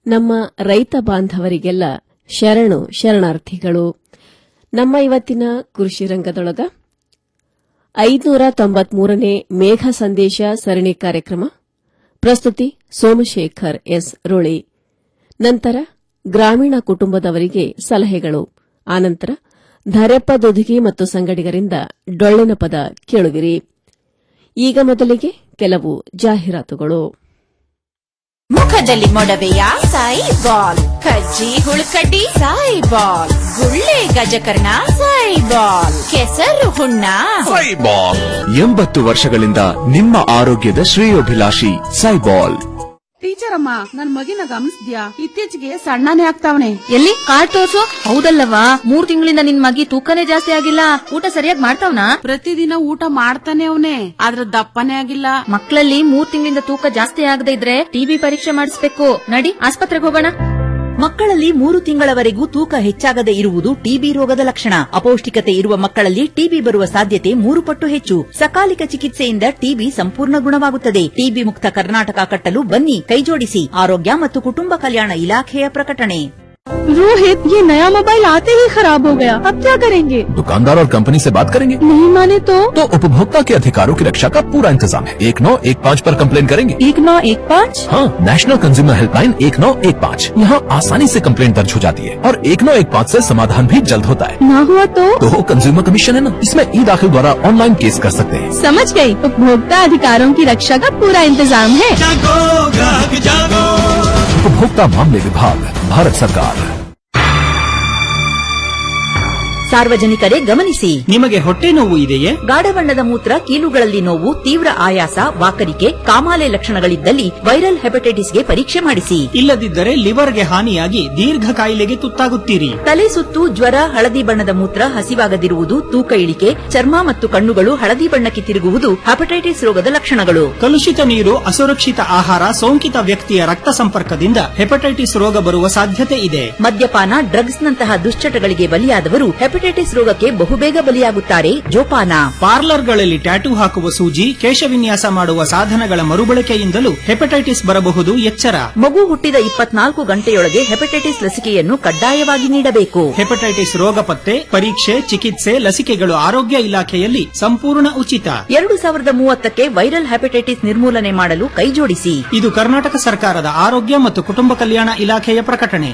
ನಮ್ಮ ರೈತ ಬಾಂಧವರಿಗೆಲ್ಲ ಶರಣು ಶರಣಾರ್ಥಿಗಳು ನಮ್ಮ ಇವತ್ತಿನ ಕೃಷಿ ರಂಗದೊಳಗ ಐದುನೂರ ತೊಂಬತ್ಮೂರನೇ ಮೇಘ ಸಂದೇಶ ಸರಣಿ ಕಾರ್ಯಕ್ರಮ ಪ್ರಸ್ತುತಿ ಸೋಮಶೇಖರ್ ಎಸ್ ರೋಳಿ ನಂತರ ಗ್ರಾಮೀಣ ಕುಟುಂಬದವರಿಗೆ ಸಲಹೆಗಳು ಆನಂತರ ಧರೆಪ್ಪ ದುದುಗಿ ಮತ್ತು ಸಂಗಡಿಗರಿಂದ ಡೊಳ್ಳಿನ ಪದ ಕೇಳುವಿರಿ ಈಗ ಮೊದಲಿಗೆ ಕೆಲವು ಜಾಹೀರಾತುಗಳು ಮುಖದಲ್ಲಿ ಮೊಡವೆಯ ಸಾಯಿ ಬಾಲ್ ಕಜ್ಜಿ ಹುಳುಕಡ್ಡಿ ಸಾಯಿ ಬಾಲ್ ಗುಳ್ಳೆ ಗಜಕರ್ಣ ಸಾಯಿ ಬಾಲ್ ಕೆಸರು ಹುಣ್ಣ ಸೈಬಾಲ್ ಎಂಬತ್ತು ವರ್ಷಗಳಿಂದ ನಿಮ್ಮ ಆರೋಗ್ಯದ ಶ್ರೇಯೋಭಿಲಾಷಿ ಸೈಬಾಲ್ ಟೀಚರ್ ಅಮ್ಮ ನನ್ ಮಗಿನ ಗಮನಿಸ್ದ್ಯಾ ಇತ್ತೀಚೆಗೆ ಸಣ್ಣನೇ ಆಗ್ತಾವನೆ ಎಲ್ಲಿ ಕಾರ್ಡ್ ತೋರ್ಸು ಹೌದಲ್ಲವಾ ಮೂರ್ ತಿಂಗಳಿಂದ ನಿನ್ ಮಗಿ ತೂಕನೇ ಜಾಸ್ತಿ ಆಗಿಲ್ಲ ಊಟ ಸರಿಯಾಗಿ ಮಾಡ್ತಾವ್ನಾ ಪ್ರತಿದಿನ ಊಟ ಮಾಡ್ತಾನೆ ಅವನೇ ಆದ್ರ ದಪ್ಪನೇ ಆಗಿಲ್ಲ ಮಕ್ಕಳಲ್ಲಿ ಮೂರ್ ತಿಂಗಳಿಂದ ತೂಕ ಜಾಸ್ತಿ ಆಗದೆ ಇದ್ರೆ ಟಿಬಿ ಪರೀಕ್ಷೆ ಮಾಡಿಸ್ಬೇಕು ನಡಿ ಆಸ್ಪತ್ರೆಗೆ ಹೋಗೋಣ ಮಕ್ಕಳಲ್ಲಿ ಮೂರು ತಿಂಗಳವರೆಗೂ ತೂಕ ಹೆಚ್ಚಾಗದೆ ಇರುವುದು ಟಿಬಿ ರೋಗದ ಲಕ್ಷಣ ಅಪೌಷ್ಟಿಕತೆ ಇರುವ ಮಕ್ಕಳಲ್ಲಿ ಟಿಬಿ ಬರುವ ಸಾಧ್ಯತೆ ಮೂರು ಪಟ್ಟು ಹೆಚ್ಚು ಸಕಾಲಿಕ ಚಿಕಿತ್ಸೆಯಿಂದ ಟಿಬಿ ಸಂಪೂರ್ಣ ಗುಣವಾಗುತ್ತದೆ ಟಿಬಿ ಮುಕ್ತ ಕರ್ನಾಟಕ ಕಟ್ಟಲು ಬನ್ನಿ ಕೈಜೋಡಿಸಿ ಆರೋಗ್ಯ ಮತ್ತು ಕುಟುಂಬ ಕಲ್ಯಾಣ ಇಲಾಖೆಯ ಪ್ರಕಟಣೆ रोहित ये नया मोबाइल आते ही खराब हो गया अब क्या करेंगे दुकानदार और कंपनी से बात करेंगे नहीं माने तो तो उपभोक्ता के अधिकारों की रक्षा का पूरा इंतजाम है एक नौ एक पाँच पर कंप्लेन करेंगे एक नौ एक पाँच हाँ नेशनल कंज्यूमर हेल्पलाइन एक नौ एक पाँच यहाँ आसानी से कंप्लेन दर्ज हो जाती है और एक नौ एक पाँच ऐसी समाधान भी जल्द होता है ना हुआ तो तो कंज्यूमर कमीशन है ना इसमें ई दाखिल द्वारा ऑनलाइन केस कर सकते हैं समझ गई उपभोक्ता अधिकारों की रक्षा का पूरा इंतजाम है उपभोक्ता मामले विभाग भारत सरकार ಸಾರ್ವಜನಿಕರೇ ಗಮನಿಸಿ ನಿಮಗೆ ಹೊಟ್ಟೆ ನೋವು ಇದೆಯೇ ಗಾಢಬಣ್ಣದ ಮೂತ್ರ ಕೀಲುಗಳಲ್ಲಿ ನೋವು ತೀವ್ರ ಆಯಾಸ ವಾಕರಿಕೆ ಕಾಮಾಲೆ ಲಕ್ಷಣಗಳಿದ್ದಲ್ಲಿ ವೈರಲ್ ಹೆಪಟೈಟಿಸ್ಗೆ ಪರೀಕ್ಷೆ ಮಾಡಿಸಿ ಇಲ್ಲದಿದ್ದರೆ ಲಿವರ್ಗೆ ಹಾನಿಯಾಗಿ ದೀರ್ಘ ಕಾಯಿಲೆಗೆ ತುತ್ತಾಗುತ್ತೀರಿ ತಲೆ ಸುತ್ತು ಜ್ವರ ಹಳದಿ ಬಣ್ಣದ ಮೂತ್ರ ಹಸಿವಾಗದಿರುವುದು ತೂಕ ಇಳಿಕೆ ಚರ್ಮ ಮತ್ತು ಕಣ್ಣುಗಳು ಹಳದಿ ಬಣ್ಣಕ್ಕೆ ತಿರುಗುವುದು ಹೆಪಟೈಟಿಸ್ ರೋಗದ ಲಕ್ಷಣಗಳು ಕಲುಷಿತ ನೀರು ಅಸುರಕ್ಷಿತ ಆಹಾರ ಸೋಂಕಿತ ವ್ಯಕ್ತಿಯ ರಕ್ತ ಸಂಪರ್ಕದಿಂದ ಹೆಪಟೈಟಿಸ್ ರೋಗ ಬರುವ ಸಾಧ್ಯತೆ ಇದೆ ಮದ್ಯಪಾನ ಡ್ರಗ್ಸ್ ನಂತಹ ದುಶ್ಚಟಗಳಿಗೆ ಬಲಿಯಾದವರು ಹೆಪಟೈಟಿಸ್ ರೋಗಕ್ಕೆ ಬಹುಬೇಗ ಬಲಿಯಾಗುತ್ತಾರೆ ಜೋಪಾನ ಪಾರ್ಲರ್ಗಳಲ್ಲಿ ಟ್ಯಾಟೂ ಹಾಕುವ ಸೂಜಿ ಕೇಶವಿನ್ಯಾಸ ಮಾಡುವ ಸಾಧನಗಳ ಮರುಬಳಕೆಯಿಂದಲೂ ಹೆಪಟೈಟಿಸ್ ಬರಬಹುದು ಎಚ್ಚರ ಮಗು ಹುಟ್ಟಿದ ಇಪ್ಪತ್ನಾಲ್ಕು ಗಂಟೆಯೊಳಗೆ ಹೆಪಟೈಟಿಸ್ ಲಸಿಕೆಯನ್ನು ಕಡ್ಡಾಯವಾಗಿ ನೀಡಬೇಕು ಹೆಪಟೈಟಿಸ್ ರೋಗ ಪತ್ತೆ ಪರೀಕ್ಷೆ ಚಿಕಿತ್ಸೆ ಲಸಿಕೆಗಳು ಆರೋಗ್ಯ ಇಲಾಖೆಯಲ್ಲಿ ಸಂಪೂರ್ಣ ಉಚಿತ ಎರಡು ಸಾವಿರದ ಮೂವತ್ತಕ್ಕೆ ವೈರಲ್ ಹೆಪಟೈಟಿಸ್ ನಿರ್ಮೂಲನೆ ಮಾಡಲು ಕೈಜೋಡಿಸಿ ಇದು ಕರ್ನಾಟಕ ಸರ್ಕಾರದ ಆರೋಗ್ಯ ಮತ್ತು ಕುಟುಂಬ ಕಲ್ಯಾಣ ಇಲಾಖೆಯ ಪ್ರಕಟಣೆ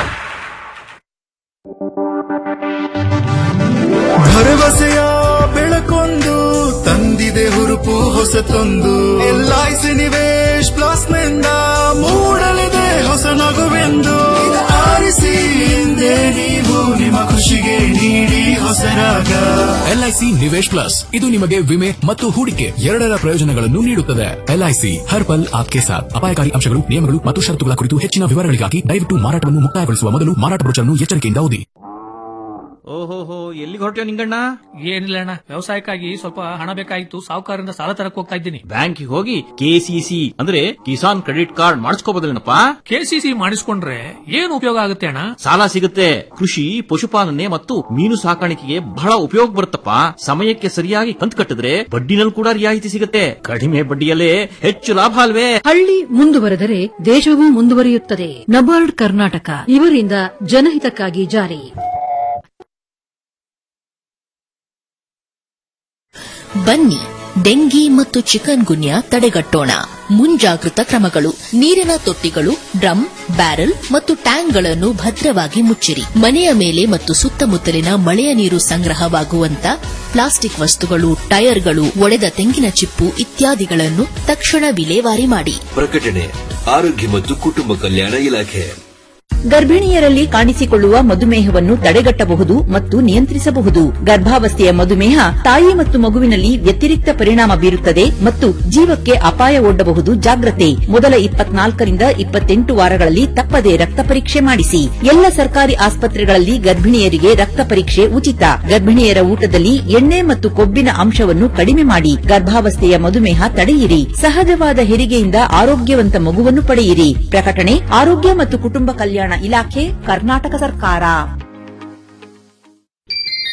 ಭರವಸೆಯ ಬೆಳಕೊಂದು ತಂದಿದೆ ಹುರುಪು ಹೊಸತೊಂದು ಎಲ್ಐಸಿ ನಿವೇಶ್ ಪ್ಲಸ್ ನಿಂದ ಮೂಡಲಿದೆ ಹೊಸ ನಗುವೆಂದು ಇದು ಆರಿಸಿ ಹಿಂದೆ ನೀವು ನಿಮ್ಮ ಖುಷಿಗೆ ನೀಡಿ ಹೊಸ ರಾಗ ಎಲ್ಐಸಿ ನಿವೇಶ್ ಪ್ಲಸ್ ಇದು ನಿಮಗೆ ವಿಮೆ ಮತ್ತು ಹೂಡಿಕೆ ಎರಡರ ಪ್ರಯೋಜನಗಳನ್ನು ನೀಡುತ್ತದೆ ಎಲ್ಐಸಿ ಹರ್ ಪಲ್ ಆಪ್ಕೆ ಸಾಥ್ ಅಪಾಯಕಾರಿ ಅಂಶಗಳು ನಿಯಮಗಳು ಮತ್ತು ಷರತ್ತುಗಳ ಕುರಿತು ಹೆಚ್ಚಿನ ವಿವರಗಳಿಗಾಗಿ ದಯವಿಟ್ಟು ಮಾರಾಟವನ್ನು ಮುಕ್ತಾಯಗೊಳಿಸುವ ಮೊದಲು ಮಾರಾಟ ಬ್ರೋಚರ್ನ್ನು ಎಚ್ಚರಿಕೆಯಿಂದ ಓದಿ ಓಹೋಹೋ ಎಲ್ಲಿಗೆ ಹೊರಟ್ಯೋ ನಿಂಗಣ್ಣ ಏನಿಲ್ಲ ಅಣ್ಣ ವ್ಯವಸಾಯಕ್ಕಾಗಿ ಸ್ವಲ್ಪ ಹಣ ಬೇಕಾಗಿತ್ತು ಸಾಹುಕಾರರಿಂದ ಸಾಲ ತರಕ್ ಹೋಗ್ತಾ ಇದ್ದೀನಿ ಬ್ಯಾಂಕಿಗೆ ಹೋಗಿ ಕೆಸಿಸಿ ಅಂದ್ರೆ ಕಿಸಾನ್ ಕ್ರೆಡಿಟ್ ಕಾರ್ಡ್ ಮಾಡಿಸ್ಕೋಬೋದಲ್ಲೇನಪ್ಪ ಕೆಸಿಸಿ ಮಾಡಿಸ್ಕೊಂಡ್ರೆ ಏನ್ ಉಪಯೋಗ ಆಗುತ್ತೆ ಅಣ್ಣ ಸಾಲ ಸಿಗುತ್ತೆ ಕೃಷಿ ಪಶುಪಾಲನೆ ಮತ್ತು ಮೀನು ಸಾಕಾಣಿಕೆಗೆ ಬಹಳ ಉಪಯೋಗ ಬರುತ್ತಪ್ಪ ಸಮಯಕ್ಕೆ ಸರಿಯಾಗಿ ಕಂತು ಕಟ್ಟಿದ್ರೆ ಬಡ್ಡಿನಲ್ಲಿ ಕೂಡ ರಿಯಾಯಿತಿ ಸಿಗುತ್ತೆ ಕಡಿಮೆ ಬಡ್ಡಿಯಲ್ಲೇ ಹೆಚ್ಚು ಲಾಭ ಅಲ್ವೇ ಹಳ್ಳಿ ಮುಂದುವರೆದರೆ ದೇಶವೂ ಮುಂದುವರಿಯುತ್ತದೆ ನಬಾರ್ಡ್ ಕರ್ನಾಟಕ ಇವರಿಂದ ಜನಹಿತಕ್ಕಾಗಿ ಜಾರಿ ಬನ್ನಿ ಡೆಂಗಿ ಮತ್ತು ಚಿಕನ್ ಗುನ್ಯಾ ತಡೆಗಟ್ಟೋಣ ಮುಂಜಾಗೃತ ಕ್ರಮಗಳು ನೀರಿನ ತೊಟ್ಟಿಗಳು ಡ್ರಮ್ ಬ್ಯಾರೆಲ್ ಮತ್ತು ಟ್ಯಾಂಕ್ಗಳನ್ನು ಭದ್ರವಾಗಿ ಮುಚ್ಚಿರಿ ಮನೆಯ ಮೇಲೆ ಮತ್ತು ಸುತ್ತಮುತ್ತಲಿನ ಮಳೆಯ ನೀರು ಸಂಗ್ರಹವಾಗುವಂತ ಪ್ಲಾಸ್ಟಿಕ್ ವಸ್ತುಗಳು ಟೈರ್ಗಳು ಒಡೆದ ತೆಂಗಿನ ಚಿಪ್ಪು ಇತ್ಯಾದಿಗಳನ್ನು ತಕ್ಷಣ ವಿಲೇವಾರಿ ಮಾಡಿ ಪ್ರಕಟಣೆ ಆರೋಗ್ಯ ಮತ್ತು ಕುಟುಂಬ ಕಲ್ಯಾಣ ಇಲಾಖೆ ಗರ್ಭಿಣಿಯರಲ್ಲಿ ಕಾಣಿಸಿಕೊಳ್ಳುವ ಮಧುಮೇಹವನ್ನು ತಡೆಗಟ್ಟಬಹುದು ಮತ್ತು ನಿಯಂತ್ರಿಸಬಹುದು ಗರ್ಭಾವಸ್ಥೆಯ ಮಧುಮೇಹ ತಾಯಿ ಮತ್ತು ಮಗುವಿನಲ್ಲಿ ವ್ಯತಿರಿಕ್ತ ಪರಿಣಾಮ ಬೀರುತ್ತದೆ ಮತ್ತು ಜೀವಕ್ಕೆ ಅಪಾಯ ಒಡ್ಡಬಹುದು ಜಾಗ್ರತೆ ಮೊದಲ ಇಪ್ಪತ್ನಾಲ್ಕರಿಂದ ಇಪ್ಪತ್ತೆಂಟು ವಾರಗಳಲ್ಲಿ ತಪ್ಪದೆ ರಕ್ತ ಪರೀಕ್ಷೆ ಮಾಡಿಸಿ ಎಲ್ಲ ಸರ್ಕಾರಿ ಆಸ್ಪತ್ರೆಗಳಲ್ಲಿ ಗರ್ಭಿಣಿಯರಿಗೆ ರಕ್ತ ಪರೀಕ್ಷೆ ಉಚಿತ ಗರ್ಭಿಣಿಯರ ಊಟದಲ್ಲಿ ಎಣ್ಣೆ ಮತ್ತು ಕೊಬ್ಬಿನ ಅಂಶವನ್ನು ಕಡಿಮೆ ಮಾಡಿ ಗರ್ಭಾವಸ್ಥೆಯ ಮಧುಮೇಹ ತಡೆಯಿರಿ ಸಹಜವಾದ ಹೆರಿಗೆಯಿಂದ ಆರೋಗ್ಯವಂತ ಮಗುವನ್ನು ಪಡೆಯಿರಿ ಪ್ರಕಟಣೆ ಆರೋಗ್ಯ ಮತ್ತು ಕುಟುಂಬ ಕಲ್ಯಾಣ ಇಲಾಖೆ ಕರ್ನಾಟಕ ಸರ್ಕಾರ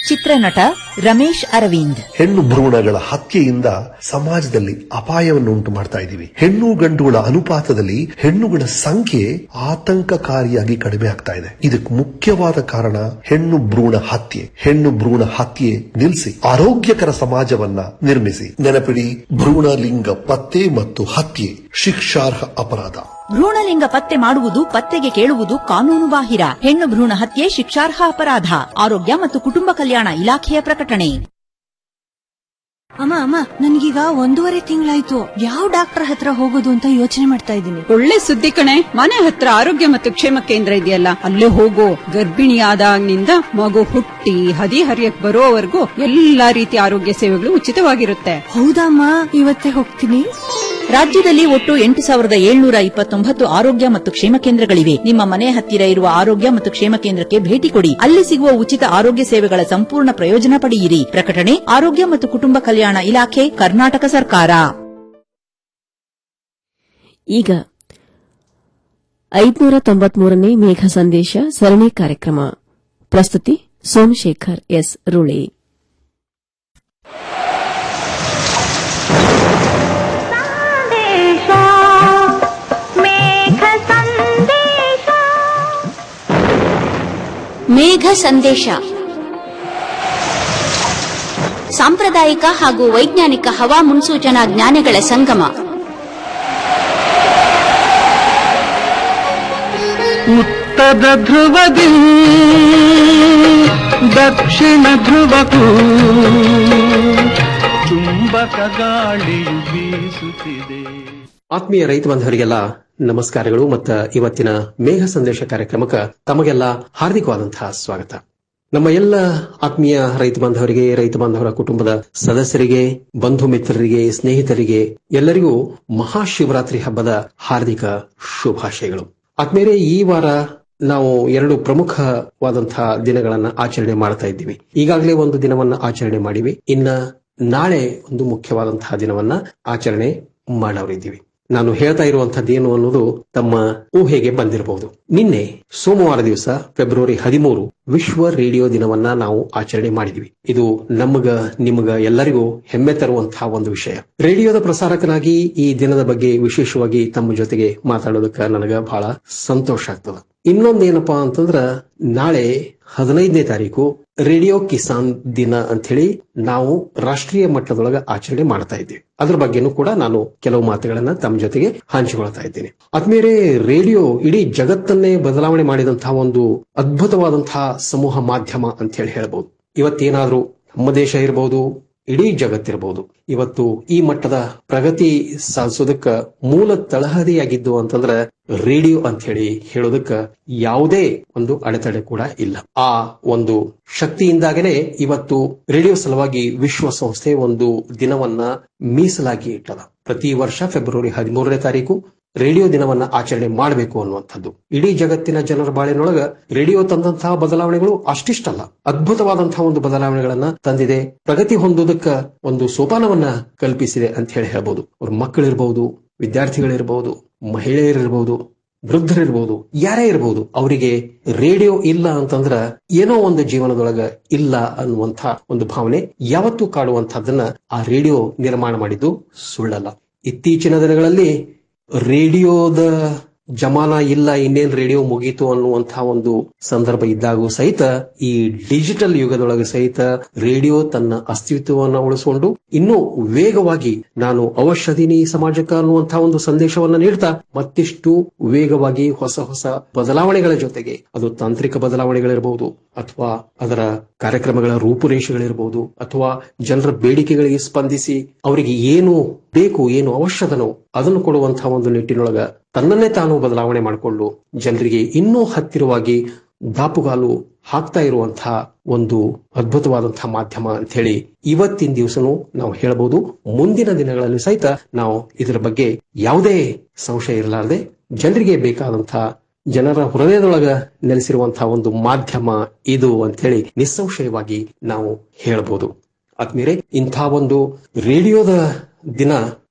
ಚಿತ್ರನಟ ರಮೇಶ್ ಅರವಿಂದ್ ಹೆಣ್ಣು ಭ್ರೂಣಗಳ ಹತ್ಯೆಯಿಂದ ಸಮಾಜದಲ್ಲಿ ಅಪಾಯವನ್ನು ಉಂಟು ಮಾಡ್ತಾ ಇದ್ದೀವಿ ಹೆಣ್ಣು ಗಂಡುಗಳ ಅನುಪಾತದಲ್ಲಿ ಹೆಣ್ಣುಗಳ ಸಂಖ್ಯೆ ಆತಂಕಕಾರಿಯಾಗಿ ಕಡಿಮೆ ಆಗ್ತಾ ಇದೆ ಇದಕ್ಕೆ ಮುಖ್ಯವಾದ ಕಾರಣ ಹೆಣ್ಣು ಭ್ರೂಣ ಹತ್ಯೆ ಹೆಣ್ಣು ಭ್ರೂಣ ಹತ್ಯೆ ನಿಲ್ಲಿಸಿ ಆರೋಗ್ಯಕರ ಸಮಾಜವನ್ನ ನಿರ್ಮಿಸಿ ನೆನಪಿಡಿ ಭ್ರೂಣ ಲಿಂಗ ಪತ್ತೆ ಮತ್ತು ಹತ್ಯೆ ಶಿಕ್ಷಾರ್ಹ ಅಪರಾಧ ಭ್ರೂಣಲಿಂಗ ಪತ್ತೆ ಮಾಡುವುದು ಪತ್ತೆಗೆ ಕೇಳುವುದು ಕಾನೂನು ಬಾಹಿರ ಹೆಣ್ಣು ಭ್ರೂಣ ಹತ್ಯೆ ಶಿಕ್ಷಾರ್ಹ ಅಪರಾಧ ಆರೋಗ್ಯ ಮತ್ತು ಕುಟುಂಬ ಕಲ್ಯಾಣ ಇಲಾಖೆಯ ಪ್ರಕಟಣೆ ಅಮ್ಮ ಅಮ್ಮ ನನ್ಗೀಗ ಒಂದೂವರೆ ತಿಂಗಳಾಯ್ತು ಯಾವ ಡಾಕ್ಟರ್ ಹತ್ರ ಹೋಗೋದು ಅಂತ ಯೋಚನೆ ಮಾಡ್ತಾ ಇದ್ದೀನಿ ಒಳ್ಳೆ ಸುದ್ದಿ ಕಣೆ ಮನೆ ಹತ್ರ ಆರೋಗ್ಯ ಮತ್ತು ಕ್ಷೇಮ ಕೇಂದ್ರ ಇದೆಯಲ್ಲ ಅಲ್ಲೇ ಹೋಗೋ ಗರ್ಭಿಣಿಯಾದಾಗಿನಿಂದ ಮಗು ಹುಟ್ಟಿ ಹದಿ ಹರಿಯಕ್ ಬರೋವರೆಗೂ ಎಲ್ಲಾ ರೀತಿಯ ಆರೋಗ್ಯ ಸೇವೆಗಳು ಉಚಿತವಾಗಿರುತ್ತೆ ಹೌದಮ್ಮ ಇವತ್ತೇ ಹೋಗ್ತೀನಿ ರಾಜ್ಯದಲ್ಲಿ ಒಟ್ಟು ಎಂಟು ಸಾವಿರದ ಏಳ್ನೂರ ಇಪ್ಪತ್ತೊಂಬತ್ತು ಆರೋಗ್ಯ ಮತ್ತು ಕ್ಷೇಮ ಕೇಂದ್ರಗಳಿವೆ ನಿಮ್ಮ ಮನೆ ಹತ್ತಿರ ಇರುವ ಆರೋಗ್ಯ ಮತ್ತು ಕ್ಷೇಮ ಕೇಂದ್ರಕ್ಕೆ ಭೇಟಿ ಕೊಡಿ ಅಲ್ಲಿ ಸಿಗುವ ಉಚಿತ ಆರೋಗ್ಯ ಸೇವೆಗಳ ಸಂಪೂರ್ಣ ಪ್ರಯೋಜನ ಪಡೆಯಿರಿ ಪ್ರಕಟಣೆ ಆರೋಗ್ಯ ಮತ್ತು ಕುಟುಂಬ ಕಲ್ಯಾಣ ಇಲಾಖೆ ಕರ್ನಾಟಕ ಸರ್ಕಾರ ಈಗ ಐದುನೂರ ತೊಂಬತ್ಮೂರನೇ ಮೇಘ ಸಂದೇಶ ಸರಣಿ ಕಾರ್ಯಕ್ರಮ ಪ್ರಸ್ತುತಿ ಸೋಮಶೇಖರ್ ಎಸ್ ರುಳಿ ಮೇಘ ಸಂದೇಶ ಸಾಂಪ್ರದಾಯಿಕ ಹಾಗೂ ವೈಜ್ಞಾನಿಕ ಹವಾ ಮುನ್ಸೂಚನಾ ಜ್ಞಾನಗಳ ಸಂಗಮ ಉತ್ತರ ಧ್ರುವದಿ ದಕ್ಷಿಣ ಧ್ರುವಕ್ಕೂ ಚುಂಬಕ ಗಾಳಿಯು ಬೀಸುತ್ತಿದೆ ಆತ್ಮೀಯ ರೈತ ಬಾಂಧವರಿಗೆಲ್ಲ ನಮಸ್ಕಾರಗಳು ಮತ್ತು ಇವತ್ತಿನ ಮೇಘ ಸಂದೇಶ ಕಾರ್ಯಕ್ರಮಕ್ಕೆ ತಮಗೆಲ್ಲ ಹಾರ್ದಿಕವಾದಂತಹ ಸ್ವಾಗತ ನಮ್ಮ ಎಲ್ಲ ಆತ್ಮೀಯ ರೈತ ಬಾಂಧವರಿಗೆ ರೈತ ಬಾಂಧವರ ಕುಟುಂಬದ ಸದಸ್ಯರಿಗೆ ಬಂಧು ಮಿತ್ರರಿಗೆ ಸ್ನೇಹಿತರಿಗೆ ಎಲ್ಲರಿಗೂ ಮಹಾಶಿವರಾತ್ರಿ ಹಬ್ಬದ ಹಾರ್ದಿಕ ಶುಭಾಶಯಗಳು ಆತ್ಮೀಯರೇ ಈ ವಾರ ನಾವು ಎರಡು ಪ್ರಮುಖವಾದಂತಹ ದಿನಗಳನ್ನ ಆಚರಣೆ ಮಾಡ್ತಾ ಇದ್ದೀವಿ ಈಗಾಗಲೇ ಒಂದು ದಿನವನ್ನ ಆಚರಣೆ ಮಾಡಿವಿ ಇನ್ನ ನಾಳೆ ಒಂದು ಮುಖ್ಯವಾದಂತಹ ದಿನವನ್ನ ಆಚರಣೆ ಮಾಡೋರಿದ್ದೀವಿ ನಾನು ಹೇಳ್ತಾ ಇರುವಂತಹದ್ದು ಏನು ಅನ್ನೋದು ತಮ್ಮ ಊಹೆಗೆ ಬಂದಿರಬಹುದು ನಿನ್ನೆ ಸೋಮವಾರ ದಿವಸ ಫೆಬ್ರವರಿ ಹದಿಮೂರು ವಿಶ್ವ ರೇಡಿಯೋ ದಿನವನ್ನ ನಾವು ಆಚರಣೆ ಮಾಡಿದ್ವಿ ಇದು ನಮಗ ನಿಮಗ ಎಲ್ಲರಿಗೂ ಹೆಮ್ಮೆ ತರುವಂತಹ ಒಂದು ವಿಷಯ ರೇಡಿಯೋದ ಪ್ರಸಾರಕನಾಗಿ ಈ ದಿನದ ಬಗ್ಗೆ ವಿಶೇಷವಾಗಿ ತಮ್ಮ ಜೊತೆಗೆ ಮಾತಾಡೋದಕ್ಕೆ ನನಗ ಬಹಳ ಸಂತೋಷ ಆಗ್ತದ ಇನ್ನೊಂದೇನಪ್ಪಾ ಅಂತಂದ್ರ ನಾಳೆ ಹದಿನೈದನೇ ತಾರೀಕು ರೇಡಿಯೋ ಕಿಸಾನ್ ದಿನ ಅಂತ ಹೇಳಿ ನಾವು ರಾಷ್ಟ್ರೀಯ ಮಟ್ಟದೊಳಗ ಆಚರಣೆ ಮಾಡ್ತಾ ಇದ್ದೀವಿ ಅದ್ರ ಬಗ್ಗೆನೂ ಕೂಡ ನಾನು ಕೆಲವು ಮಾತುಗಳನ್ನ ತಮ್ಮ ಜೊತೆಗೆ ಹಂಚಿಕೊಳ್ತಾ ಇದ್ದೀನಿ ಆದ್ಮೇಲೆ ರೇಡಿಯೋ ಇಡೀ ಜಗತ್ತನ್ನೇ ಬದಲಾವಣೆ ಮಾಡಿದಂತಹ ಒಂದು ಅದ್ಭುತವಾದಂತಹ ಸಮೂಹ ಮಾಧ್ಯಮ ಅಂತ ಹೇಳಿ ಹೇಳ್ಬೋದು ಇವತ್ತೇನಾದ್ರೂ ನಮ್ಮ ದೇಶ ಇರಬಹುದು ಇಡೀ ಜಗತ್ತಿರಬಹುದು ಇವತ್ತು ಈ ಮಟ್ಟದ ಪ್ರಗತಿ ಸಾಧಿಸೋದಕ್ಕ ಮೂಲ ತಳಹದಿಯಾಗಿದ್ದು ಅಂತಂದ್ರ ರೇಡಿಯೋ ಅಂತ ಹೇಳಿ ಹೇಳೋದಕ್ಕ ಯಾವುದೇ ಒಂದು ಅಡೆತಡೆ ಕೂಡ ಇಲ್ಲ ಆ ಒಂದು ಶಕ್ತಿಯಿಂದಾಗನೇ ಇವತ್ತು ರೇಡಿಯೋ ಸಲುವಾಗಿ ವಿಶ್ವಸಂಸ್ಥೆ ಒಂದು ದಿನವನ್ನ ಮೀಸಲಾಗಿ ಇಟ್ಟದ ಪ್ರತಿ ವರ್ಷ ಫೆಬ್ರವರಿ ಹದಿಮೂರನೇ ತಾರೀಕು ರೇಡಿಯೋ ದಿನವನ್ನ ಆಚರಣೆ ಮಾಡಬೇಕು ಅನ್ನುವಂಥದ್ದು ಇಡೀ ಜಗತ್ತಿನ ಜನರ ಬಾಳಿನೊಳಗ ರೇಡಿಯೋ ತಂದಂತಹ ಬದಲಾವಣೆಗಳು ಅಷ್ಟಿಷ್ಟಲ್ಲ ಅದ್ಭುತವಾದಂತಹ ಒಂದು ಬದಲಾವಣೆಗಳನ್ನ ತಂದಿದೆ ಪ್ರಗತಿ ಹೊಂದೋದಕ್ಕ ಒಂದು ಸೋಪಾನವನ್ನ ಕಲ್ಪಿಸಿದೆ ಅಂತ ಹೇಳಿ ಹೇಳ್ಬೋದು ಅವ್ರ ಮಕ್ಕಳಿರ್ಬಹುದು ವಿದ್ಯಾರ್ಥಿಗಳಿರ್ಬಹುದು ಮಹಿಳೆಯರಿರ್ಬಹುದು ವೃದ್ಧರಿರ್ಬಹುದು ಯಾರೇ ಇರಬಹುದು ಅವರಿಗೆ ರೇಡಿಯೋ ಇಲ್ಲ ಅಂತಂದ್ರ ಏನೋ ಒಂದು ಜೀವನದೊಳಗ ಇಲ್ಲ ಅನ್ನುವಂಥ ಒಂದು ಭಾವನೆ ಯಾವತ್ತೂ ಕಾಡುವಂತಹದ್ದನ್ನ ಆ ರೇಡಿಯೋ ನಿರ್ಮಾಣ ಮಾಡಿದ್ದು ಸುಳ್ಳಲ್ಲ ಇತ್ತೀಚಿನ ದಿನಗಳಲ್ಲಿ ರೇಡಿಯೋದ ಜಮಾನ ಇಲ್ಲ ಇನ್ನೇನ್ ರೇಡಿಯೋ ಮುಗೀತು ಅನ್ನುವಂತಹ ಒಂದು ಸಂದರ್ಭ ಇದ್ದಾಗೂ ಸಹಿತ ಈ ಡಿಜಿಟಲ್ ಯುಗದೊಳಗೆ ಸಹಿತ ರೇಡಿಯೋ ತನ್ನ ಅಸ್ತಿತ್ವವನ್ನು ಉಳಿಸಿಕೊಂಡು ಇನ್ನೂ ವೇಗವಾಗಿ ನಾನು ಅವಶ್ಯದಿನಿ ಸಮಾಜಕ್ಕೆ ಅನ್ನುವಂತಹ ಒಂದು ಸಂದೇಶವನ್ನ ನೀಡ್ತಾ ಮತ್ತಿಷ್ಟು ವೇಗವಾಗಿ ಹೊಸ ಹೊಸ ಬದಲಾವಣೆಗಳ ಜೊತೆಗೆ ಅದು ತಾಂತ್ರಿಕ ಬದಲಾವಣೆಗಳಿರಬಹುದು ಅಥವಾ ಅದರ ಕಾರ್ಯಕ್ರಮಗಳ ರೂಪುರೇಷೆಗಳಿರಬಹುದು ಅಥವಾ ಜನರ ಬೇಡಿಕೆಗಳಿಗೆ ಸ್ಪಂದಿಸಿ ಅವರಿಗೆ ಏನು ಬೇಕು ಏನು ಅವಶ್ಯಕನೋ ಅದನ್ನು ಕೊಡುವಂತಹ ಒಂದು ನಿಟ್ಟಿನೊಳಗ ತನ್ನನ್ನೇ ತಾನು ಬದಲಾವಣೆ ಮಾಡಿಕೊಂಡು ಜನರಿಗೆ ಇನ್ನೂ ಹತ್ತಿರವಾಗಿ ದಾಪುಗಾಲು ಹಾಕ್ತಾ ಇರುವಂತಹ ಒಂದು ಅದ್ಭುತವಾದಂತಹ ಮಾಧ್ಯಮ ಅಂತ ಹೇಳಿ ಇವತ್ತಿನ ದಿವಸನೂ ನಾವು ಹೇಳಬಹುದು ಮುಂದಿನ ದಿನಗಳಲ್ಲಿ ಸಹಿತ ನಾವು ಇದರ ಬಗ್ಗೆ ಯಾವುದೇ ಸಂಶಯ ಇರಲಾರದೆ ಜನರಿಗೆ ಬೇಕಾದಂತಹ ಜನರ ಹೃದಯದೊಳಗ ನೆಲೆಸಿರುವಂತಹ ಒಂದು ಮಾಧ್ಯಮ ಇದು ಅಂತ ಹೇಳಿ ನಿಸ್ಸಂಶಯವಾಗಿ ನಾವು ಹೇಳಬಹುದು ಆದ್ಮೇಲೆ ಇಂಥ ಒಂದು ರೇಡಿಯೋದ ದಿನ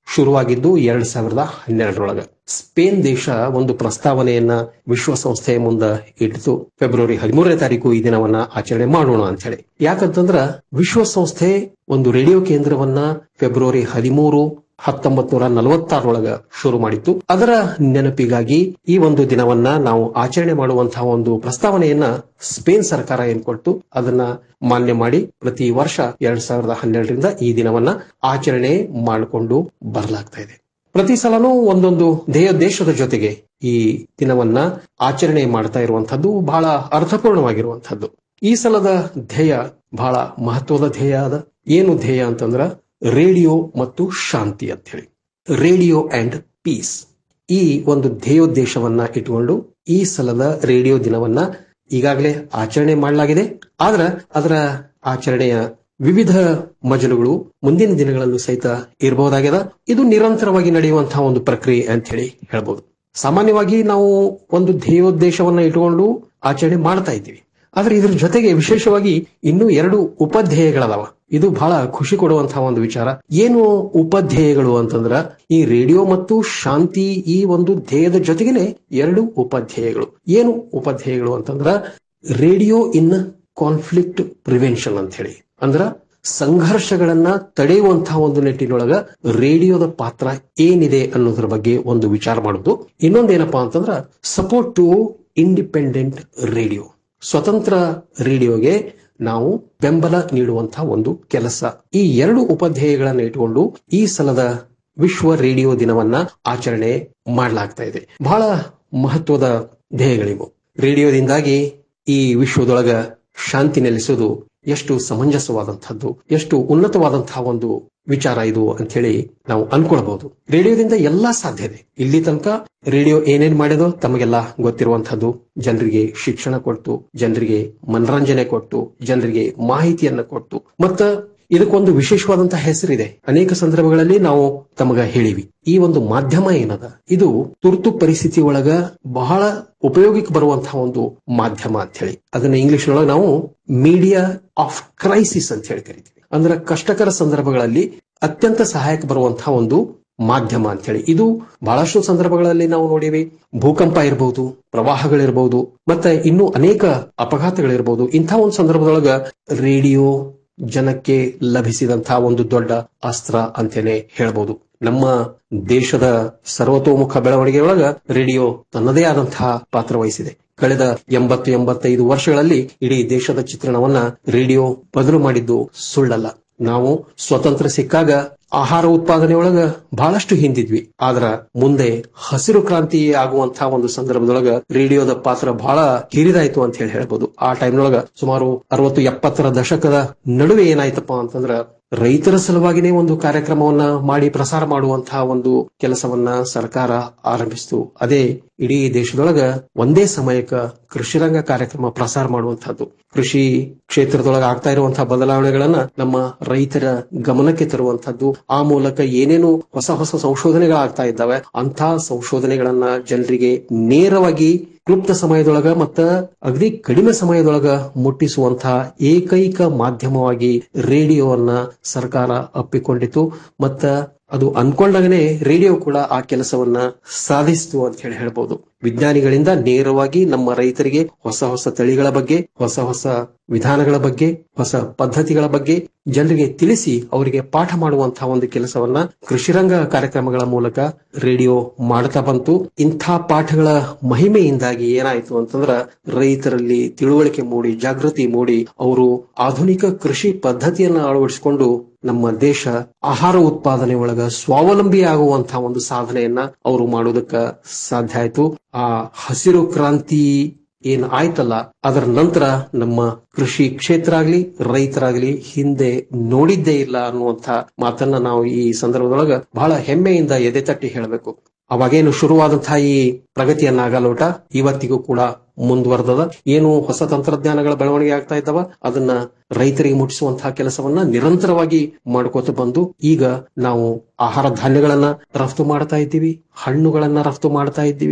ಶುರುವಾಗಿದ್ದು ಎರಡ್ ಸಾವಿರದ ಹನ್ನೆರಡರೊಳಗ ಸ್ಪೇನ್ ದೇಶ ಒಂದು ಪ್ರಸ್ತಾವನೆಯನ್ನ ವಿಶ್ವಸಂಸ್ಥೆಯ ಮುಂದ ಇಟ್ಟಿತು ಫೆಬ್ರವರಿ ಹದಿಮೂರನೇ ತಾರೀಕು ಈ ದಿನವನ್ನ ಆಚರಣೆ ಮಾಡೋಣ ಅಂತ ಹೇಳಿ ಯಾಕಂತಂದ್ರ ವಿಶ್ವಸಂಸ್ಥೆ ಒಂದು ರೇಡಿಯೋ ಕೇಂದ್ರವನ್ನ ಫೆಬ್ರವರಿ ಹದಿಮೂರು ಹತ್ತೊಂಬತ್ ನೂರ ನಲವತ್ತಾರೊಳಗ ಶುರು ಮಾಡಿತ್ತು ಅದರ ನೆನಪಿಗಾಗಿ ಈ ಒಂದು ದಿನವನ್ನ ನಾವು ಆಚರಣೆ ಮಾಡುವಂತಹ ಒಂದು ಪ್ರಸ್ತಾವನೆಯನ್ನ ಸ್ಪೇನ್ ಸರ್ಕಾರ ಏನ್ ಕೊಟ್ಟು ಅದನ್ನ ಮಾನ್ಯ ಮಾಡಿ ಪ್ರತಿ ವರ್ಷ ಎರಡ್ ಸಾವಿರದ ಹನ್ನೆರಡರಿಂದ ಈ ದಿನವನ್ನ ಆಚರಣೆ ಮಾಡಿಕೊಂಡು ಬರಲಾಗ್ತಾ ಇದೆ ಪ್ರತಿ ಸಲನೂ ಒಂದೊಂದು ಧ್ಯೇಯ ದೇಶದ ಜೊತೆಗೆ ಈ ದಿನವನ್ನ ಆಚರಣೆ ಮಾಡ್ತಾ ಇರುವಂತಹದ್ದು ಬಹಳ ಅರ್ಥಪೂರ್ಣವಾಗಿರುವಂತಹದ್ದು ಈ ಸಲದ ಧ್ಯೇಯ ಬಹಳ ಮಹತ್ವದ ಧ್ಯೇಯ ಅದ ಏನು ಧ್ಯೇಯ ಅಂತಂದ್ರ ರೇಡಿಯೋ ಮತ್ತು ಶಾಂತಿ ಅಂತ ಹೇಳಿ ರೇಡಿಯೋ ಅಂಡ್ ಪೀಸ್ ಈ ಒಂದು ಧ್ಯೇಯೋದ್ದೇಶವನ್ನ ಇಟ್ಟುಕೊಂಡು ಈ ಸಲದ ರೇಡಿಯೋ ದಿನವನ್ನ ಈಗಾಗಲೇ ಆಚರಣೆ ಮಾಡಲಾಗಿದೆ ಆದ್ರ ಅದರ ಆಚರಣೆಯ ವಿವಿಧ ಮಜಲುಗಳು ಮುಂದಿನ ದಿನಗಳಲ್ಲೂ ಸಹಿತ ಇರಬಹುದಾಗ್ಯದ ಇದು ನಿರಂತರವಾಗಿ ನಡೆಯುವಂತಹ ಒಂದು ಪ್ರಕ್ರಿಯೆ ಅಂತ ಹೇಳಿ ಹೇಳ್ಬೋದು ಸಾಮಾನ್ಯವಾಗಿ ನಾವು ಒಂದು ಧ್ಯೇಯೋದ್ದೇಶವನ್ನ ಇಟ್ಟುಕೊಂಡು ಆಚರಣೆ ಮಾಡ್ತಾ ಇದ್ದೀವಿ ಆದ್ರೆ ಇದ್ರ ಜೊತೆಗೆ ವಿಶೇಷವಾಗಿ ಇನ್ನೂ ಎರಡು ಉಪಧ್ಯೇಯಗಳದಾವ ಇದು ಬಹಳ ಖುಷಿ ಕೊಡುವಂತಹ ಒಂದು ವಿಚಾರ ಏನು ಉಪಧ್ಯೇಯಗಳು ಅಂತಂದ್ರ ಈ ರೇಡಿಯೋ ಮತ್ತು ಶಾಂತಿ ಈ ಒಂದು ಧ್ಯೇಯದ ಜೊತೆಗೇನೆ ಎರಡು ಉಪಧ್ಯೇಯಗಳು ಏನು ಉಪಧ್ಯೇಯಗಳು ಅಂತಂದ್ರ ರೇಡಿಯೋ ಇನ್ ಕಾನ್ಫ್ಲಿಕ್ಟ್ ಪ್ರಿವೆನ್ಷನ್ ಅಂತ ಹೇಳಿ ಅಂದ್ರ ಸಂಘರ್ಷಗಳನ್ನ ತಡೆಯುವಂತಹ ಒಂದು ನಿಟ್ಟಿನೊಳಗ ರೇಡಿಯೋದ ಪಾತ್ರ ಏನಿದೆ ಅನ್ನೋದ್ರ ಬಗ್ಗೆ ಒಂದು ವಿಚಾರ ಮಾಡುದು ಇನ್ನೊಂದೇನಪ್ಪಾ ಅಂತಂದ್ರ ಸಪೋರ್ಟ್ ಟು ಇಂಡಿಪೆಂಡೆಂಟ್ ರೇಡಿಯೋ ಸ್ವತಂತ್ರ ರೇಡಿಯೋಗೆ ನಾವು ಬೆಂಬಲ ನೀಡುವಂತಹ ಒಂದು ಕೆಲಸ ಈ ಎರಡು ಉಪಧ್ಯೇಯಗಳನ್ನ ಇಟ್ಟುಕೊಂಡು ಈ ಸಲದ ವಿಶ್ವ ರೇಡಿಯೋ ದಿನವನ್ನ ಆಚರಣೆ ಮಾಡಲಾಗ್ತಾ ಇದೆ ಬಹಳ ಮಹತ್ವದ ಧ್ಯೇಯಗಳಿವು ರೇಡಿಯೋದಿಂದಾಗಿ ಈ ವಿಶ್ವದೊಳಗ ಶಾಂತಿ ನೆಲೆಸೋದು ಎಷ್ಟು ಸಮಂಜಸವಾದಂತಹದ್ದು ಎಷ್ಟು ಉನ್ನತವಾದಂತಹ ಒಂದು ವಿಚಾರ ಇದು ಅಂತ ಹೇಳಿ ನಾವು ಅನ್ಕೊಳ್ಬಹುದು ರೇಡಿಯೋದಿಂದ ಎಲ್ಲಾ ಸಾಧ್ಯ ಇದೆ ಇಲ್ಲಿ ತನಕ ರೇಡಿಯೋ ಏನೇನ್ ಮಾಡಿದೋ ತಮಗೆಲ್ಲ ಗೊತ್ತಿರುವಂತಹದ್ದು ಜನರಿಗೆ ಶಿಕ್ಷಣ ಕೊಟ್ಟು ಜನರಿಗೆ ಮನರಂಜನೆ ಕೊಟ್ಟು ಜನರಿಗೆ ಮಾಹಿತಿಯನ್ನ ಕೊಟ್ಟು ಮತ್ತ ಇದಕ್ಕೊಂದು ವಿಶೇಷವಾದಂತಹ ಹೆಸರಿದೆ ಅನೇಕ ಸಂದರ್ಭಗಳಲ್ಲಿ ನಾವು ತಮಗ ಹೇಳಿವಿ ಈ ಒಂದು ಮಾಧ್ಯಮ ಏನದ ಇದು ತುರ್ತು ಪರಿಸ್ಥಿತಿ ಒಳಗ ಬಹಳ ಉಪಯೋಗಕ್ಕೆ ಬರುವಂತಹ ಒಂದು ಮಾಧ್ಯಮ ಅಂತ ಹೇಳಿ ಅದನ್ನ ಇಂಗ್ಲಿಷ್ ಒಳಗೆ ನಾವು ಮೀಡಿಯಾ ಆಫ್ ಕ್ರೈಸಿಸ್ ಅಂತ ಹೇಳಿ ಕರಿತೀವಿ ಅಂದ್ರೆ ಕಷ್ಟಕರ ಸಂದರ್ಭಗಳಲ್ಲಿ ಅತ್ಯಂತ ಸಹಾಯಕ ಬರುವಂತಹ ಒಂದು ಮಾಧ್ಯಮ ಅಂತ ಹೇಳಿ ಇದು ಬಹಳಷ್ಟು ಸಂದರ್ಭಗಳಲ್ಲಿ ನಾವು ನೋಡಿವಿ ಭೂಕಂಪ ಇರಬಹುದು ಪ್ರವಾಹಗಳಿರಬಹುದು ಮತ್ತೆ ಇನ್ನೂ ಅನೇಕ ಅಪಘಾತಗಳಿರಬಹುದು ಇಂಥ ಒಂದು ಸಂದರ್ಭದೊಳಗ ರೇಡಿಯೋ ಜನಕ್ಕೆ ಲಭಿಸಿದಂತಹ ಒಂದು ದೊಡ್ಡ ಅಸ್ತ್ರ ಅಂತೇನೆ ಹೇಳ್ಬೋದು ನಮ್ಮ ದೇಶದ ಸರ್ವತೋಮುಖ ಬೆಳವಣಿಗೆಯೊಳಗ ರೇಡಿಯೋ ತನ್ನದೇ ಆದಂತಹ ಪಾತ್ರ ವಹಿಸಿದೆ ಕಳೆದ ಎಂಬತ್ತು ಎಂಬತ್ತೈದು ವರ್ಷಗಳಲ್ಲಿ ಇಡೀ ದೇಶದ ಚಿತ್ರಣವನ್ನ ರೇಡಿಯೋ ಬದಲು ಮಾಡಿದ್ದು ಸುಳ್ಳಲ್ಲ ನಾವು ಸ್ವತಂತ್ರ ಸಿಕ್ಕಾಗ ಆಹಾರ ಉತ್ಪಾದನೆಯೊಳಗ ಬಹಳಷ್ಟು ಹಿಂದಿದ್ವಿ ಆದ್ರ ಮುಂದೆ ಹಸಿರು ಕ್ರಾಂತಿ ಆಗುವಂತಹ ಒಂದು ಸಂದರ್ಭದೊಳಗ ರೇಡಿಯೋದ ಪಾತ್ರ ಬಹಳ ಹಿರಿದಾಯ್ತು ಅಂತ ಹೇಳಿ ಹೇಳ್ಬೋದು ಆ ಟೈಮ್ನೊಳಗ ಸುಮಾರು ಅರವತ್ತು ಎಪ್ಪತ್ತರ ದಶಕದ ನಡುವೆ ಏನಾಯ್ತಪ್ಪ ಅಂತಂದ್ರ ರೈತರ ಸಲುವಾಗಿನೇ ಒಂದು ಕಾರ್ಯಕ್ರಮವನ್ನ ಮಾಡಿ ಪ್ರಸಾರ ಮಾಡುವಂತಹ ಒಂದು ಕೆಲಸವನ್ನ ಸರ್ಕಾರ ಆರಂಭಿಸಿತು ಅದೇ ಇಡೀ ದೇಶದೊಳಗ ಒಂದೇ ಸಮಯಕ್ಕ ಕೃಷಿ ರಂಗ ಕಾರ್ಯಕ್ರಮ ಪ್ರಸಾರ ಮಾಡುವಂತಹದ್ದು ಕೃಷಿ ಕ್ಷೇತ್ರದೊಳಗ ಆಗ್ತಾ ಇರುವಂತಹ ಬದಲಾವಣೆಗಳನ್ನ ನಮ್ಮ ರೈತರ ಗಮನಕ್ಕೆ ತರುವಂತಹದ್ದು ಆ ಮೂಲಕ ಏನೇನು ಹೊಸ ಹೊಸ ಸಂಶೋಧನೆಗಳಾಗ್ತಾ ಇದ್ದಾವೆ ಅಂತ ಸಂಶೋಧನೆಗಳನ್ನ ಜನರಿಗೆ ನೇರವಾಗಿ ಕ್ಲುಪ್ತ ಸಮಯದೊಳಗ ಮತ್ತ ಅಗದಿ ಕಡಿಮೆ ಸಮಯದೊಳಗ ಮುಟ್ಟಿಸುವಂತಹ ಏಕೈಕ ಮಾಧ್ಯಮವಾಗಿ ರೇಡಿಯೋವನ್ನ ಸರ್ಕಾರ ಅಪ್ಪಿಕೊಂಡಿತು ಮತ್ತ ಅದು ಅನ್ಕೊಂಡಾಗನೆ ರೇಡಿಯೋ ಕೂಡ ಆ ಕೆಲಸವನ್ನ ಸಾಧಿಸಿತು ಅಂತ ಹೇಳಿ ಹೇಳ್ಬೋದು ವಿಜ್ಞಾನಿಗಳಿಂದ ನೇರವಾಗಿ ನಮ್ಮ ರೈತರಿಗೆ ಹೊಸ ಹೊಸ ತಳಿಗಳ ಬಗ್ಗೆ ಹೊಸ ಹೊಸ ವಿಧಾನಗಳ ಬಗ್ಗೆ ಹೊಸ ಪದ್ಧತಿಗಳ ಬಗ್ಗೆ ಜನರಿಗೆ ತಿಳಿಸಿ ಅವರಿಗೆ ಪಾಠ ಮಾಡುವಂತಹ ಒಂದು ಕೆಲಸವನ್ನ ಕೃಷಿರಂಗ ಕಾರ್ಯಕ್ರಮಗಳ ಮೂಲಕ ರೇಡಿಯೋ ಮಾಡ್ತಾ ಬಂತು ಇಂಥ ಪಾಠಗಳ ಮಹಿಮೆಯಿಂದಾಗಿ ಏನಾಯ್ತು ಅಂತಂದ್ರ ರೈತರಲ್ಲಿ ತಿಳುವಳಿಕೆ ಮೂಡಿ ಜಾಗೃತಿ ಮೂಡಿ ಅವರು ಆಧುನಿಕ ಕೃಷಿ ಪದ್ಧತಿಯನ್ನ ಅಳವಡಿಸಿಕೊಂಡು ನಮ್ಮ ದೇಶ ಆಹಾರ ಉತ್ಪಾದನೆ ಒಳಗ ಸ್ವಾವಲಂಬಿ ಆಗುವಂತಹ ಒಂದು ಸಾಧನೆಯನ್ನ ಅವರು ಮಾಡೋದಕ್ಕ ಸಾಧ್ಯ ಆಯ್ತು ಆ ಹಸಿರು ಕ್ರಾಂತಿ ಏನ್ ಆಯ್ತಲ್ಲ ಅದರ ನಂತರ ನಮ್ಮ ಕೃಷಿ ಕ್ಷೇತ್ರ ಆಗ್ಲಿ ರೈತರಾಗ್ಲಿ ಹಿಂದೆ ನೋಡಿದ್ದೇ ಇಲ್ಲ ಅನ್ನುವಂತ ಮಾತನ್ನ ನಾವು ಈ ಸಂದರ್ಭದೊಳಗ ಬಹಳ ಹೆಮ್ಮೆಯಿಂದ ಎದೆ ತಟ್ಟಿ ಹೇಳಬೇಕು ಅವಾಗೇನು ಶುರುವಾದಂತಹ ಈ ಪ್ರಗತಿಯನ್ನ ಆಗಲೋಟ ಇವತ್ತಿಗೂ ಕೂಡ ಮುಂದುವರೆದದ ಏನು ಹೊಸ ತಂತ್ರಜ್ಞಾನಗಳ ಬೆಳವಣಿಗೆ ಆಗ್ತಾ ಇದ್ದಾವ ಅದನ್ನ ರೈತರಿಗೆ ಮುಟ್ಟಿಸುವಂತಹ ಕೆಲಸವನ್ನ ನಿರಂತರವಾಗಿ ಮಾಡ್ಕೋತ ಬಂದು ಈಗ ನಾವು ಆಹಾರ ಧಾನ್ಯಗಳನ್ನ ರಫ್ತು ಮಾಡ್ತಾ ಇದ್ದೀವಿ ಹಣ್ಣುಗಳನ್ನ ರಫ್ತು ಮಾಡ್ತಾ ಇದ್ದೀವಿ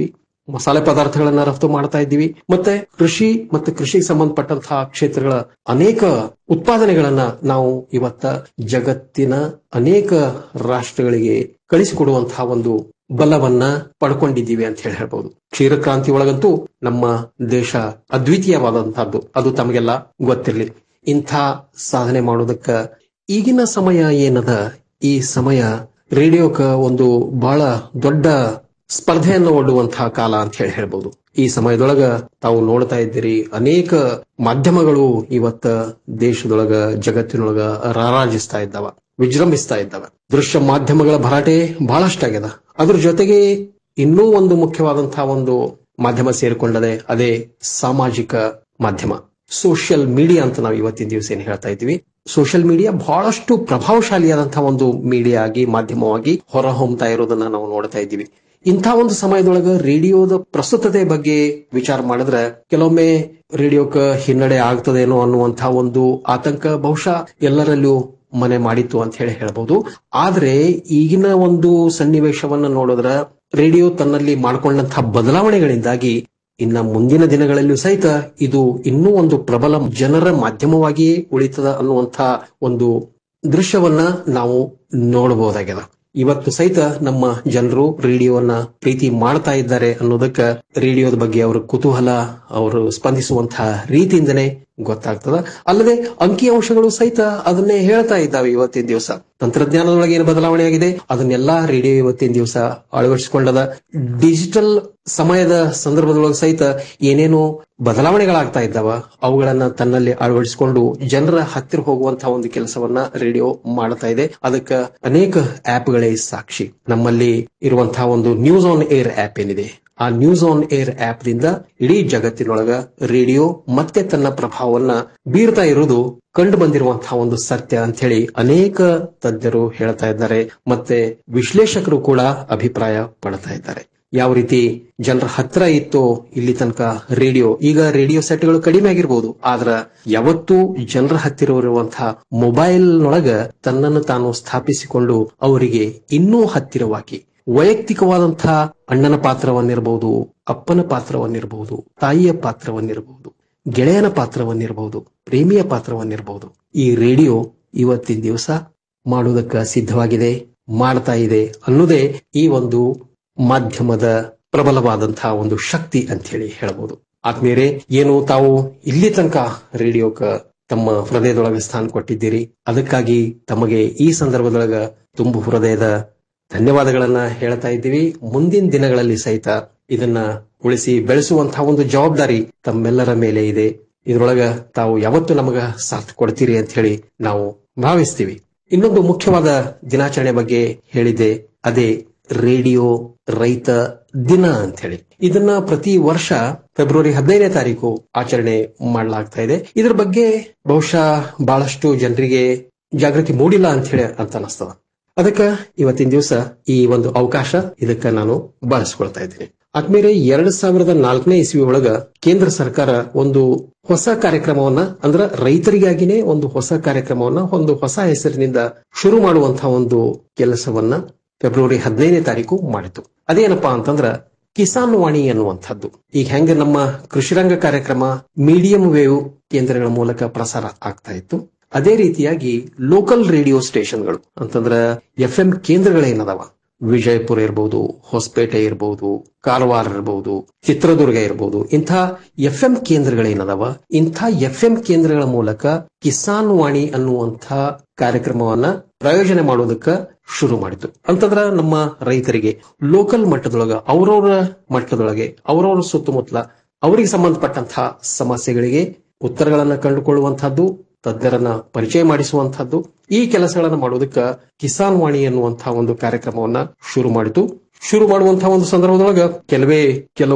ಮಸಾಲೆ ಪದಾರ್ಥಗಳನ್ನ ರಫ್ತು ಮಾಡ್ತಾ ಇದ್ದೀವಿ ಮತ್ತೆ ಕೃಷಿ ಮತ್ತು ಕೃಷಿಗೆ ಸಂಬಂಧಪಟ್ಟಂತಹ ಕ್ಷೇತ್ರಗಳ ಅನೇಕ ಉತ್ಪಾದನೆಗಳನ್ನ ನಾವು ಇವತ್ತ ಜಗತ್ತಿನ ಅನೇಕ ರಾಷ್ಟ್ರಗಳಿಗೆ ಕಳಿಸಿಕೊಡುವಂತಹ ಒಂದು ಬಲವನ್ನ ಪಡ್ಕೊಂಡಿದ್ದೀವಿ ಅಂತ ಹೇಳಿ ಹೇಳ್ಬಹುದು ಕ್ಷೀರ ಕ್ರಾಂತಿ ಒಳಗಂತೂ ನಮ್ಮ ದೇಶ ಅದ್ವಿತೀಯವಾದಂತಹದ್ದು ಅದು ತಮಗೆಲ್ಲ ಗೊತ್ತಿರಲಿ ಇಂಥ ಸಾಧನೆ ಮಾಡೋದಕ್ಕ ಈಗಿನ ಸಮಯ ಏನದ ಈ ಸಮಯ ರೇಡಿಯೋಕ ಒಂದು ಬಹಳ ದೊಡ್ಡ ಸ್ಪರ್ಧೆಯನ್ನು ಒಡ್ಡುವಂತಹ ಕಾಲ ಅಂತ ಹೇಳಿ ಹೇಳ್ಬಹುದು ಈ ಸಮಯದೊಳಗ ತಾವು ನೋಡ್ತಾ ಇದ್ದೀರಿ ಅನೇಕ ಮಾಧ್ಯಮಗಳು ಇವತ್ತ ದೇಶದೊಳಗ ಜಗತ್ತಿನೊಳಗ ರಾರಾಜಿಸ್ತಾ ಇದ್ದಾವ ವಿಜೃಂಭಿಸ್ತಾ ಇದ್ದಾವ ದೃಶ್ಯ ಮಾಧ್ಯಮಗಳ ಭರಾಟೆ ಬಹಳಷ್ಟಾಗ್ಯದ ಅದ್ರ ಜೊತೆಗೆ ಇನ್ನೂ ಒಂದು ಮುಖ್ಯವಾದಂತಹ ಒಂದು ಮಾಧ್ಯಮ ಸೇರಿಕೊಂಡದೆ ಅದೇ ಸಾಮಾಜಿಕ ಮಾಧ್ಯಮ ಸೋಷಿಯಲ್ ಮೀಡಿಯಾ ಅಂತ ನಾವು ಇವತ್ತಿನ ದಿವಸ ಏನ್ ಹೇಳ್ತಾ ಇದ್ದೀವಿ ಸೋಷಿಯಲ್ ಮೀಡಿಯಾ ಬಹಳಷ್ಟು ಪ್ರಭಾವಶಾಲಿಯಾದಂತಹ ಒಂದು ಮೀಡಿಯಾ ಆಗಿ ಮಾಧ್ಯಮವಾಗಿ ಹೊರ ಹೊಮ್ತಾ ಇರೋದನ್ನ ನಾವು ನೋಡ್ತಾ ಇದ್ದೀವಿ ಇಂಥ ಒಂದು ಸಮಯದೊಳಗ ರೇಡಿಯೋದ ಪ್ರಸ್ತುತತೆ ಬಗ್ಗೆ ವಿಚಾರ ಮಾಡಿದ್ರೆ ಕೆಲವೊಮ್ಮೆ ರೇಡಿಯೋಕ ಹಿನ್ನಡೆ ಆಗ್ತದೇನೋ ಅನ್ನುವಂತಹ ಒಂದು ಆತಂಕ ಬಹುಶಃ ಎಲ್ಲರಲ್ಲೂ ಮನೆ ಮಾಡಿತ್ತು ಅಂತ ಹೇಳಿ ಹೇಳ್ಬಹುದು ಆದ್ರೆ ಈಗಿನ ಒಂದು ಸನ್ನಿವೇಶವನ್ನ ನೋಡಿದ್ರ ರೇಡಿಯೋ ತನ್ನಲ್ಲಿ ಮಾಡಿಕೊಂಡಂತಹ ಬದಲಾವಣೆಗಳಿಂದಾಗಿ ಇನ್ನ ಮುಂದಿನ ದಿನಗಳಲ್ಲೂ ಸಹಿತ ಇದು ಇನ್ನೂ ಒಂದು ಪ್ರಬಲ ಜನರ ಮಾಧ್ಯಮವಾಗಿಯೇ ಉಳಿತದ ಅನ್ನುವಂಥ ಒಂದು ದೃಶ್ಯವನ್ನ ನಾವು ನೋಡಬಹುದಾಗ್ಯದ ಇವತ್ತು ಸಹಿತ ನಮ್ಮ ಜನರು ರೇಡಿಯೋವನ್ನ ಪ್ರೀತಿ ಮಾಡ್ತಾ ಇದ್ದಾರೆ ಅನ್ನೋದಕ್ಕ ರೇಡಿಯೋದ ಬಗ್ಗೆ ಅವರ ಕುತೂಹಲ ಅವರು ಸ್ಪಂದಿಸುವಂತಹ ರೀತಿಯಿಂದನೇ ಗೊತ್ತಾಗ್ತದ ಅಲ್ಲದೆ ಅಂಕಿಅಂಶಗಳು ಸಹಿತ ಅದನ್ನೇ ಹೇಳ್ತಾ ಇದ್ದಾವೆ ಇವತ್ತಿನ ದಿವಸ ತಂತ್ರಜ್ಞಾನದೊಳಗೆ ಏನು ಬದಲಾವಣೆ ಆಗಿದೆ ಅದನ್ನೆಲ್ಲಾ ರೇಡಿಯೋ ಇವತ್ತಿನ ದಿವಸ ಅಳವಡಿಸಿಕೊಂಡದ ಡಿಜಿಟಲ್ ಸಮಯದ ಸಂದರ್ಭದೊಳಗೆ ಸಹಿತ ಏನೇನು ಬದಲಾವಣೆಗಳಾಗ್ತಾ ಇದ್ದಾವ ಅವುಗಳನ್ನ ತನ್ನಲ್ಲಿ ಅಳವಡಿಸಿಕೊಂಡು ಜನರ ಹತ್ತಿರ ಹೋಗುವಂತಹ ಒಂದು ಕೆಲಸವನ್ನ ರೇಡಿಯೋ ಮಾಡ್ತಾ ಇದೆ ಅದಕ್ಕೆ ಅನೇಕ ಆಪ್ಗಳೇ ಸಾಕ್ಷಿ ನಮ್ಮಲ್ಲಿ ಇರುವಂತಹ ಒಂದು ನ್ಯೂಸ್ ಆನ್ ಏರ್ ಆಪ್ ಏನಿದೆ ಆ ನ್ಯೂಸ್ ಆನ್ ಏರ್ ಆಪ್ ದಿಂದ ಇಡೀ ಜಗತ್ತಿನೊಳಗ ರೇಡಿಯೋ ಮತ್ತೆ ತನ್ನ ಪ್ರಭಾವವನ್ನ ಬೀರ್ತಾ ಇರುವುದು ಕಂಡು ಬಂದಿರುವಂತಹ ಒಂದು ಸತ್ಯ ಅಂತ ಹೇಳಿ ಅನೇಕ ತಜ್ಞರು ಹೇಳ್ತಾ ಇದ್ದಾರೆ ಮತ್ತೆ ವಿಶ್ಲೇಷಕರು ಕೂಡ ಅಭಿಪ್ರಾಯ ಪಡ್ತಾ ಇದ್ದಾರೆ ಯಾವ ರೀತಿ ಜನರ ಹತ್ರ ಇತ್ತು ಇಲ್ಲಿ ತನಕ ರೇಡಿಯೋ ಈಗ ರೇಡಿಯೋ ಸೆಟ್ಗಳು ಕಡಿಮೆ ಆಗಿರ್ಬೋದು ಆದ್ರ ಯಾವತ್ತೂ ಜನರ ಹತ್ತಿರ ಇರುವಂತಹ ಮೊಬೈಲ್ ನೊಳಗ ತನ್ನನ್ನು ತಾನು ಸ್ಥಾಪಿಸಿಕೊಂಡು ಅವರಿಗೆ ಇನ್ನೂ ಹತ್ತಿರವಾಗಿ ವೈಯಕ್ತಿಕವಾದಂತಹ ಅಣ್ಣನ ಪಾತ್ರವನ್ನಿರಬಹುದು ಅಪ್ಪನ ಪಾತ್ರವನ್ನಿರಬಹುದು ತಾಯಿಯ ಪಾತ್ರವನ್ನಿರಬಹುದು ಗೆಳೆಯನ ಪಾತ್ರವನ್ನಿರಬಹುದು ಪ್ರೇಮಿಯ ಪಾತ್ರವನ್ನಿರಬಹುದು ಈ ರೇಡಿಯೋ ಇವತ್ತಿನ ದಿವಸ ಮಾಡುವುದಕ್ಕೆ ಸಿದ್ಧವಾಗಿದೆ ಮಾಡ್ತಾ ಇದೆ ಅನ್ನೋದೇ ಈ ಒಂದು ಮಾಧ್ಯಮದ ಪ್ರಬಲವಾದಂತಹ ಒಂದು ಶಕ್ತಿ ಅಂತ ಹೇಳಿ ಹೇಳಬಹುದು ಆದ್ಮೇಲೆ ಏನು ತಾವು ಇಲ್ಲಿ ತನಕ ರೇಡಿಯೋಕ ತಮ್ಮ ಹೃದಯದೊಳಗೆ ಸ್ಥಾನ ಕೊಟ್ಟಿದ್ದೀರಿ ಅದಕ್ಕಾಗಿ ತಮಗೆ ಈ ಸಂದರ್ಭದೊಳಗ ತುಂಬು ಹೃದಯದ ಧನ್ಯವಾದಗಳನ್ನ ಹೇಳ್ತಾ ಇದ್ದೀವಿ ಮುಂದಿನ ದಿನಗಳಲ್ಲಿ ಸಹಿತ ಇದನ್ನ ಉಳಿಸಿ ಬೆಳೆಸುವಂತಹ ಒಂದು ಜವಾಬ್ದಾರಿ ತಮ್ಮೆಲ್ಲರ ಮೇಲೆ ಇದೆ ಇದರೊಳಗ ತಾವು ಯಾವತ್ತು ನಮಗ ಸಾಥ್ ಕೊಡ್ತೀರಿ ಅಂತ ಹೇಳಿ ನಾವು ಭಾವಿಸ್ತೀವಿ ಇನ್ನೊಂದು ಮುಖ್ಯವಾದ ದಿನಾಚರಣೆ ಬಗ್ಗೆ ಹೇಳಿದೆ ಅದೇ ರೇಡಿಯೋ ರೈತ ದಿನ ಅಂತ ಹೇಳಿ ಇದನ್ನ ಪ್ರತಿ ವರ್ಷ ಫೆಬ್ರವರಿ ಹದಿನೈದನೇ ತಾರೀಕು ಆಚರಣೆ ಮಾಡಲಾಗ್ತಾ ಇದೆ ಇದ್ರ ಬಗ್ಗೆ ಬಹುಶಃ ಬಹಳಷ್ಟು ಜನರಿಗೆ ಜಾಗೃತಿ ಮೂಡಿಲ್ಲ ಅಂತ ಹೇಳಿ ಅಂತ ಅನಿಸ್ತದ ಅದಕ್ಕ ಇವತ್ತಿನ ದಿವಸ ಈ ಒಂದು ಅವಕಾಶ ಇದಕ್ಕ ನಾನು ಬಳಸ್ಕೊಳ್ತಾ ಇದ್ದೀನಿ ಆದ್ಮೇಲೆ ಎರಡ್ ಸಾವಿರದ ನಾಲ್ಕನೇ ಇಸ್ವಿ ಒಳಗ ಕೇಂದ್ರ ಸರ್ಕಾರ ಒಂದು ಹೊಸ ಕಾರ್ಯಕ್ರಮವನ್ನ ಅಂದ್ರ ರೈತರಿಗಾಗಿನೇ ಒಂದು ಹೊಸ ಕಾರ್ಯಕ್ರಮವನ್ನ ಒಂದು ಹೊಸ ಹೆಸರಿನಿಂದ ಶುರು ಮಾಡುವಂತಹ ಒಂದು ಕೆಲಸವನ್ನ ಫೆಬ್ರವರಿ ಹದಿನೈದನೇ ತಾರೀಕು ಮಾಡಿತು ಅದೇನಪ್ಪಾ ಅಂತಂದ್ರ ಕಿಸಾನ್ ವಾಣಿ ಅನ್ನುವಂಥದ್ದು ಈಗ ಹೆಂಗ ನಮ್ಮ ಕೃಷಿರಂಗ ಕಾರ್ಯಕ್ರಮ ಮೀಡಿಯಂ ವೇವ್ ಕೇಂದ್ರಗಳ ಮೂಲಕ ಪ್ರಸಾರ ಆಗ್ತಾ ಇತ್ತು ಅದೇ ರೀತಿಯಾಗಿ ಲೋಕಲ್ ರೇಡಿಯೋ ಸ್ಟೇಷನ್ಗಳು ಅಂತಂದ್ರ ಎಫ್ ಎಂ ಕೇಂದ್ರಗಳೇನದಾವ ವಿಜಯಪುರ ಇರಬಹುದು ಹೊಸಪೇಟೆ ಇರಬಹುದು ಕಾರವಾರ ಇರಬಹುದು ಚಿತ್ರದುರ್ಗ ಇರಬಹುದು ಇಂಥ ಎಫ್ ಎಂ ಕೇಂದ್ರಗಳೇನದಾವ ಇಂಥ ಎಫ್ ಎಂ ಕೇಂದ್ರಗಳ ಮೂಲಕ ಕಿಸಾನ್ ವಾಣಿ ಅನ್ನುವಂಥ ಕಾರ್ಯಕ್ರಮವನ್ನ ಪ್ರಯೋಜನ ಮಾಡೋದಕ್ಕ ಶುರು ಮಾಡಿತು ಅಂತಂದ್ರ ನಮ್ಮ ರೈತರಿಗೆ ಲೋಕಲ್ ಮಟ್ಟದೊಳಗ ಅವರವರ ಮಟ್ಟದೊಳಗೆ ಅವರವರ ಸುತ್ತಮುತ್ತಲ ಅವರಿಗೆ ಸಂಬಂಧಪಟ್ಟಂತಹ ಸಮಸ್ಯೆಗಳಿಗೆ ಉತ್ತರಗಳನ್ನ ಕಂಡುಕೊಳ್ಳುವಂತಹದ್ದು ತಜ್ಞರನ್ನ ಪರಿಚಯ ಮಾಡಿಸುವಂತಹದ್ದು ಈ ಕೆಲಸಗಳನ್ನ ಮಾಡೋದಕ್ಕ ಕಿಸಾನ್ ವಾಣಿ ಎನ್ನುವಂತಹ ಒಂದು ಕಾರ್ಯಕ್ರಮವನ್ನ ಶುರು ಮಾಡಿತು ಶುರು ಮಾಡುವಂತಹ ಒಂದು ಸಂದರ್ಭದೊಳಗ ಕೆಲವೇ ಕೆಲವು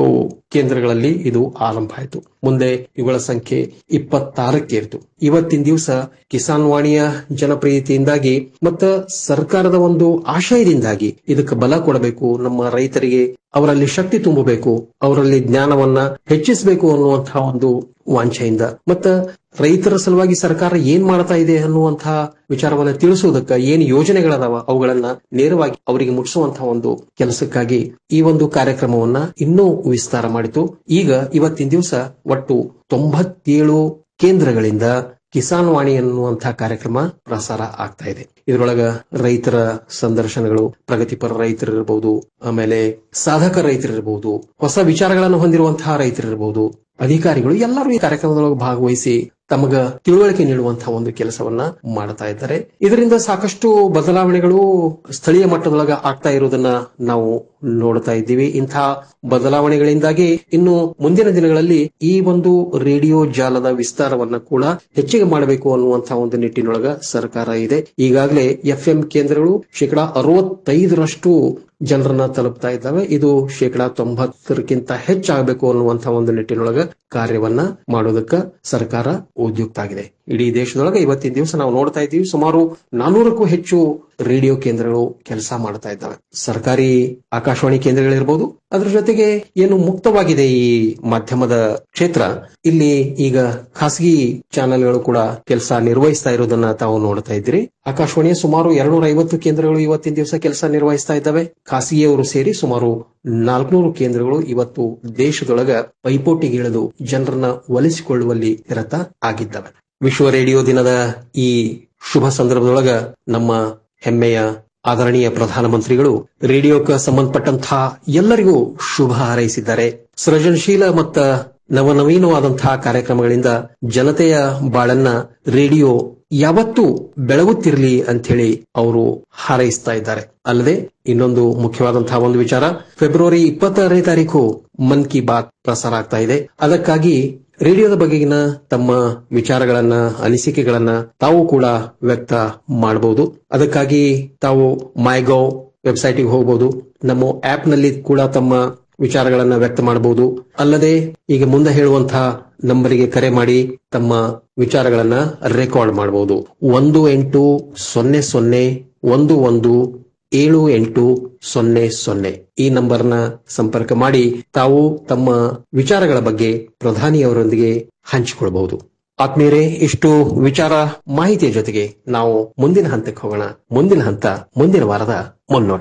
ಕೇಂದ್ರಗಳಲ್ಲಿ ಇದು ಆರಂಭ ಆಯಿತು ಮುಂದೆ ಇವುಗಳ ಸಂಖ್ಯೆ ಇಪ್ಪತ್ತಾರಕ್ಕೆ ಏರಿತು ಇವತ್ತಿನ ದಿವಸ ಕಿಸಾನ್ ವಾಣಿಯ ಜನಪ್ರಿಯತೆಯಿಂದಾಗಿ ಮತ್ತ ಸರ್ಕಾರದ ಒಂದು ಆಶಯದಿಂದಾಗಿ ಇದಕ್ಕೆ ಬಲ ಕೊಡಬೇಕು ನಮ್ಮ ರೈತರಿಗೆ ಅವರಲ್ಲಿ ಶಕ್ತಿ ತುಂಬಬೇಕು ಅವರಲ್ಲಿ ಜ್ಞಾನವನ್ನ ಹೆಚ್ಚಿಸಬೇಕು ಅನ್ನುವಂತಹ ಒಂದು ವಾಂಛೆಯಿಂದ ಮತ್ತ ರೈತರ ಸಲುವಾಗಿ ಸರ್ಕಾರ ಏನ್ ಮಾಡ್ತಾ ಇದೆ ಅನ್ನುವಂತಹ ವಿಚಾರವನ್ನ ತಿಳಿಸುವುದಕ್ಕ ಏನ್ ಯೋಜನೆಗಳದಾವ ಅವುಗಳನ್ನ ನೇರವಾಗಿ ಅವರಿಗೆ ಮುಟ್ಟಿಸುವಂತಹ ಒಂದು ಕೆಲಸಕ್ಕಾಗಿ ಈ ಒಂದು ಕಾರ್ಯಕ್ರಮವನ್ನ ಇನ್ನೂ ವಿಸ್ತಾರ ಮಾಡಿತು ಈಗ ಇವತ್ತಿನ ದಿವಸ ಒಟ್ಟು ತೊಂಬತ್ತೇಳು ಕೇಂದ್ರಗಳಿಂದ ಕಿಸಾನ್ ವಾಣಿ ಅನ್ನುವಂತಹ ಕಾರ್ಯಕ್ರಮ ಪ್ರಸಾರ ಆಗ್ತಾ ಇದೆ ಇದರೊಳಗ ರೈತರ ಸಂದರ್ಶನಗಳು ಪ್ರಗತಿಪರ ರೈತರಿರಬಹುದು ಆಮೇಲೆ ಸಾಧಕ ರೈತರಿರಬಹುದು ಹೊಸ ವಿಚಾರಗಳನ್ನು ಹೊಂದಿರುವಂತಹ ರೈತರಿರಬಹುದು ಅಧಿಕಾರಿಗಳು ಎಲ್ಲರೂ ಈ ಕಾರ್ಯಕ್ರಮದೊಳಗೆ ಭಾಗವಹಿಸಿ ತಮಗ ತಿಳುವಳಿಕೆ ನೀಡುವಂತಹ ಒಂದು ಕೆಲಸವನ್ನ ಮಾಡ್ತಾ ಇದ್ದಾರೆ ಇದರಿಂದ ಸಾಕಷ್ಟು ಬದಲಾವಣೆಗಳು ಸ್ಥಳೀಯ ಮಟ್ಟದೊಳಗ ಆಗ್ತಾ ಇರುವುದನ್ನ ನಾವು ನೋಡ್ತಾ ಇದ್ದೀವಿ ಇಂತಹ ಬದಲಾವಣೆಗಳಿಂದಾಗಿ ಇನ್ನು ಮುಂದಿನ ದಿನಗಳಲ್ಲಿ ಈ ಒಂದು ರೇಡಿಯೋ ಜಾಲದ ವಿಸ್ತಾರವನ್ನ ಕೂಡ ಹೆಚ್ಚಿಗೆ ಮಾಡಬೇಕು ಅನ್ನುವಂತಹ ಒಂದು ನಿಟ್ಟಿನೊಳಗ ಸರ್ಕಾರ ಇದೆ ಈಗಾಗಲೇ ಎಫ್ಎಂ ಕೇಂದ್ರಗಳು ಶೇಕಡಾ ಅರವತ್ತೈದರಷ್ಟು ಜನರನ್ನ ತಲುಪ್ತಾ ಇದ್ದಾವೆ ಇದು ಶೇಕಡಾ ತೊಂಬತ್ತರಕ್ಕಿಂತ ಹೆಚ್ಚಾಗಬೇಕು ಅನ್ನುವಂತಹ ಒಂದು ನಿಟ್ಟಿನೊಳಗ ಕಾರ್ಯವನ್ನ ಮಾಡೋದಕ್ಕ ಸರ್ಕಾರ ಉದ್ಯುಕ್ತ ಆಗಿದೆ ಇಡೀ ದೇಶದೊಳಗೆ ಇವತ್ತಿನ ದಿವಸ ನಾವು ನೋಡ್ತಾ ಇದ್ದೀವಿ ಸುಮಾರು ನಾನೂರಕ್ಕೂ ಹೆಚ್ಚು ರೇಡಿಯೋ ಕೇಂದ್ರಗಳು ಕೆಲಸ ಮಾಡ್ತಾ ಇದ್ದಾವೆ ಸರ್ಕಾರಿ ಆಕಾಶವಾಣಿ ಕೇಂದ್ರಗಳಿರ್ಬೋದು ಅದ್ರ ಜೊತೆಗೆ ಏನು ಮುಕ್ತವಾಗಿದೆ ಈ ಮಾಧ್ಯಮದ ಕ್ಷೇತ್ರ ಇಲ್ಲಿ ಈಗ ಖಾಸಗಿ ಚಾನೆಲ್ಗಳು ಕೂಡ ಕೆಲಸ ನಿರ್ವಹಿಸ್ತಾ ಇರೋದನ್ನ ತಾವು ನೋಡ್ತಾ ಇದ್ದೀರಿ ಆಕಾಶವಾಣಿಯ ಸುಮಾರು ಎರಡ್ನೂರ ಐವತ್ತು ಕೇಂದ್ರಗಳು ಇವತ್ತಿನ ದಿವಸ ಕೆಲಸ ನಿರ್ವಹಿಸ್ತಾ ಇದ್ದಾವೆ ಖಾಸಗಿಯವರು ಸೇರಿ ಸುಮಾರು ನಾಲ್ಕುನೂರು ಕೇಂದ್ರಗಳು ಇವತ್ತು ದೇಶದೊಳಗ ಪೈಪೋಟಿಗಿಳಿದು ಜನರನ್ನ ಒಲಿಸಿಕೊಳ್ಳುವಲ್ಲಿ ನಿರತ ಆಗಿದ್ದಾವೆ ವಿಶ್ವ ರೇಡಿಯೋ ದಿನದ ಈ ಶುಭ ಸಂದರ್ಭದೊಳಗ ನಮ್ಮ ಹೆಮ್ಮೆಯ ಆದರಣೀಯ ಪ್ರಧಾನಮಂತ್ರಿಗಳು ರೇಡಿಯೋಕ್ಕೆ ಸಂಬಂಧಪಟ್ಟಂತಹ ಎಲ್ಲರಿಗೂ ಶುಭ ಹಾರೈಸಿದ್ದಾರೆ ಸೃಜನಶೀಲ ಮತ್ತ ನವನವೀನವಾದಂತಹ ಕಾರ್ಯಕ್ರಮಗಳಿಂದ ಜನತೆಯ ಬಾಳನ್ನ ರೇಡಿಯೋ ಯಾವತ್ತೂ ಬೆಳಗುತ್ತಿರಲಿ ಅಂಥೇಳಿ ಅವರು ಹಾರೈಸ್ತಾ ಇದ್ದಾರೆ ಅಲ್ಲದೆ ಇನ್ನೊಂದು ಮುಖ್ಯವಾದಂತಹ ಒಂದು ವಿಚಾರ ಫೆಬ್ರವರಿ ಇಪ್ಪತ್ತಾರನೇ ತಾರೀಕು ಮನ್ ಕಿ ಬಾತ್ ಪ್ರಸಾರ ಆಗ್ತಾ ಇದೆ ಅದಕ್ಕಾಗಿ ರೇಡಿಯೋದ ಬಗೆಗಿನ ತಮ್ಮ ವಿಚಾರಗಳನ್ನ ಅನಿಸಿಕೆಗಳನ್ನ ತಾವು ಕೂಡ ವ್ಯಕ್ತ ಮಾಡಬಹುದು ಅದಕ್ಕಾಗಿ ತಾವು ಮೈಗೌ ವೆಬ್ಸೈಟ್ಗೆ ಹೋಗಬಹುದು ನಮ್ಮ ಆಪ್ ನಲ್ಲಿ ಕೂಡ ತಮ್ಮ ವಿಚಾರಗಳನ್ನ ವ್ಯಕ್ತ ಮಾಡಬಹುದು ಅಲ್ಲದೆ ಈಗ ಮುಂದೆ ಹೇಳುವಂತಹ ನಂಬರಿಗೆ ಕರೆ ಮಾಡಿ ತಮ್ಮ ವಿಚಾರಗಳನ್ನ ರೆಕಾರ್ಡ್ ಮಾಡಬಹುದು ಒಂದು ಎಂಟು ಸೊನ್ನೆ ಸೊನ್ನೆ ಒಂದು ಒಂದು ಏಳು ಎಂಟು ಸೊನ್ನೆ ಸೊನ್ನೆ ಈ ನಂಬರ್ನ ಸಂಪರ್ಕ ಮಾಡಿ ತಾವು ತಮ್ಮ ವಿಚಾರಗಳ ಬಗ್ಗೆ ಪ್ರಧಾನಿಯವರೊಂದಿಗೆ ಹಂಚಿಕೊಳ್ಳಬಹುದು ಆತ್ಮೀಯರೇ ಇಷ್ಟು ವಿಚಾರ ಮಾಹಿತಿಯ ಜೊತೆಗೆ ನಾವು ಮುಂದಿನ ಹಂತಕ್ಕೆ ಹೋಗೋಣ ಮುಂದಿನ ಹಂತ ಮುಂದಿನ ವಾರದ ಮುನ್ನೋಟ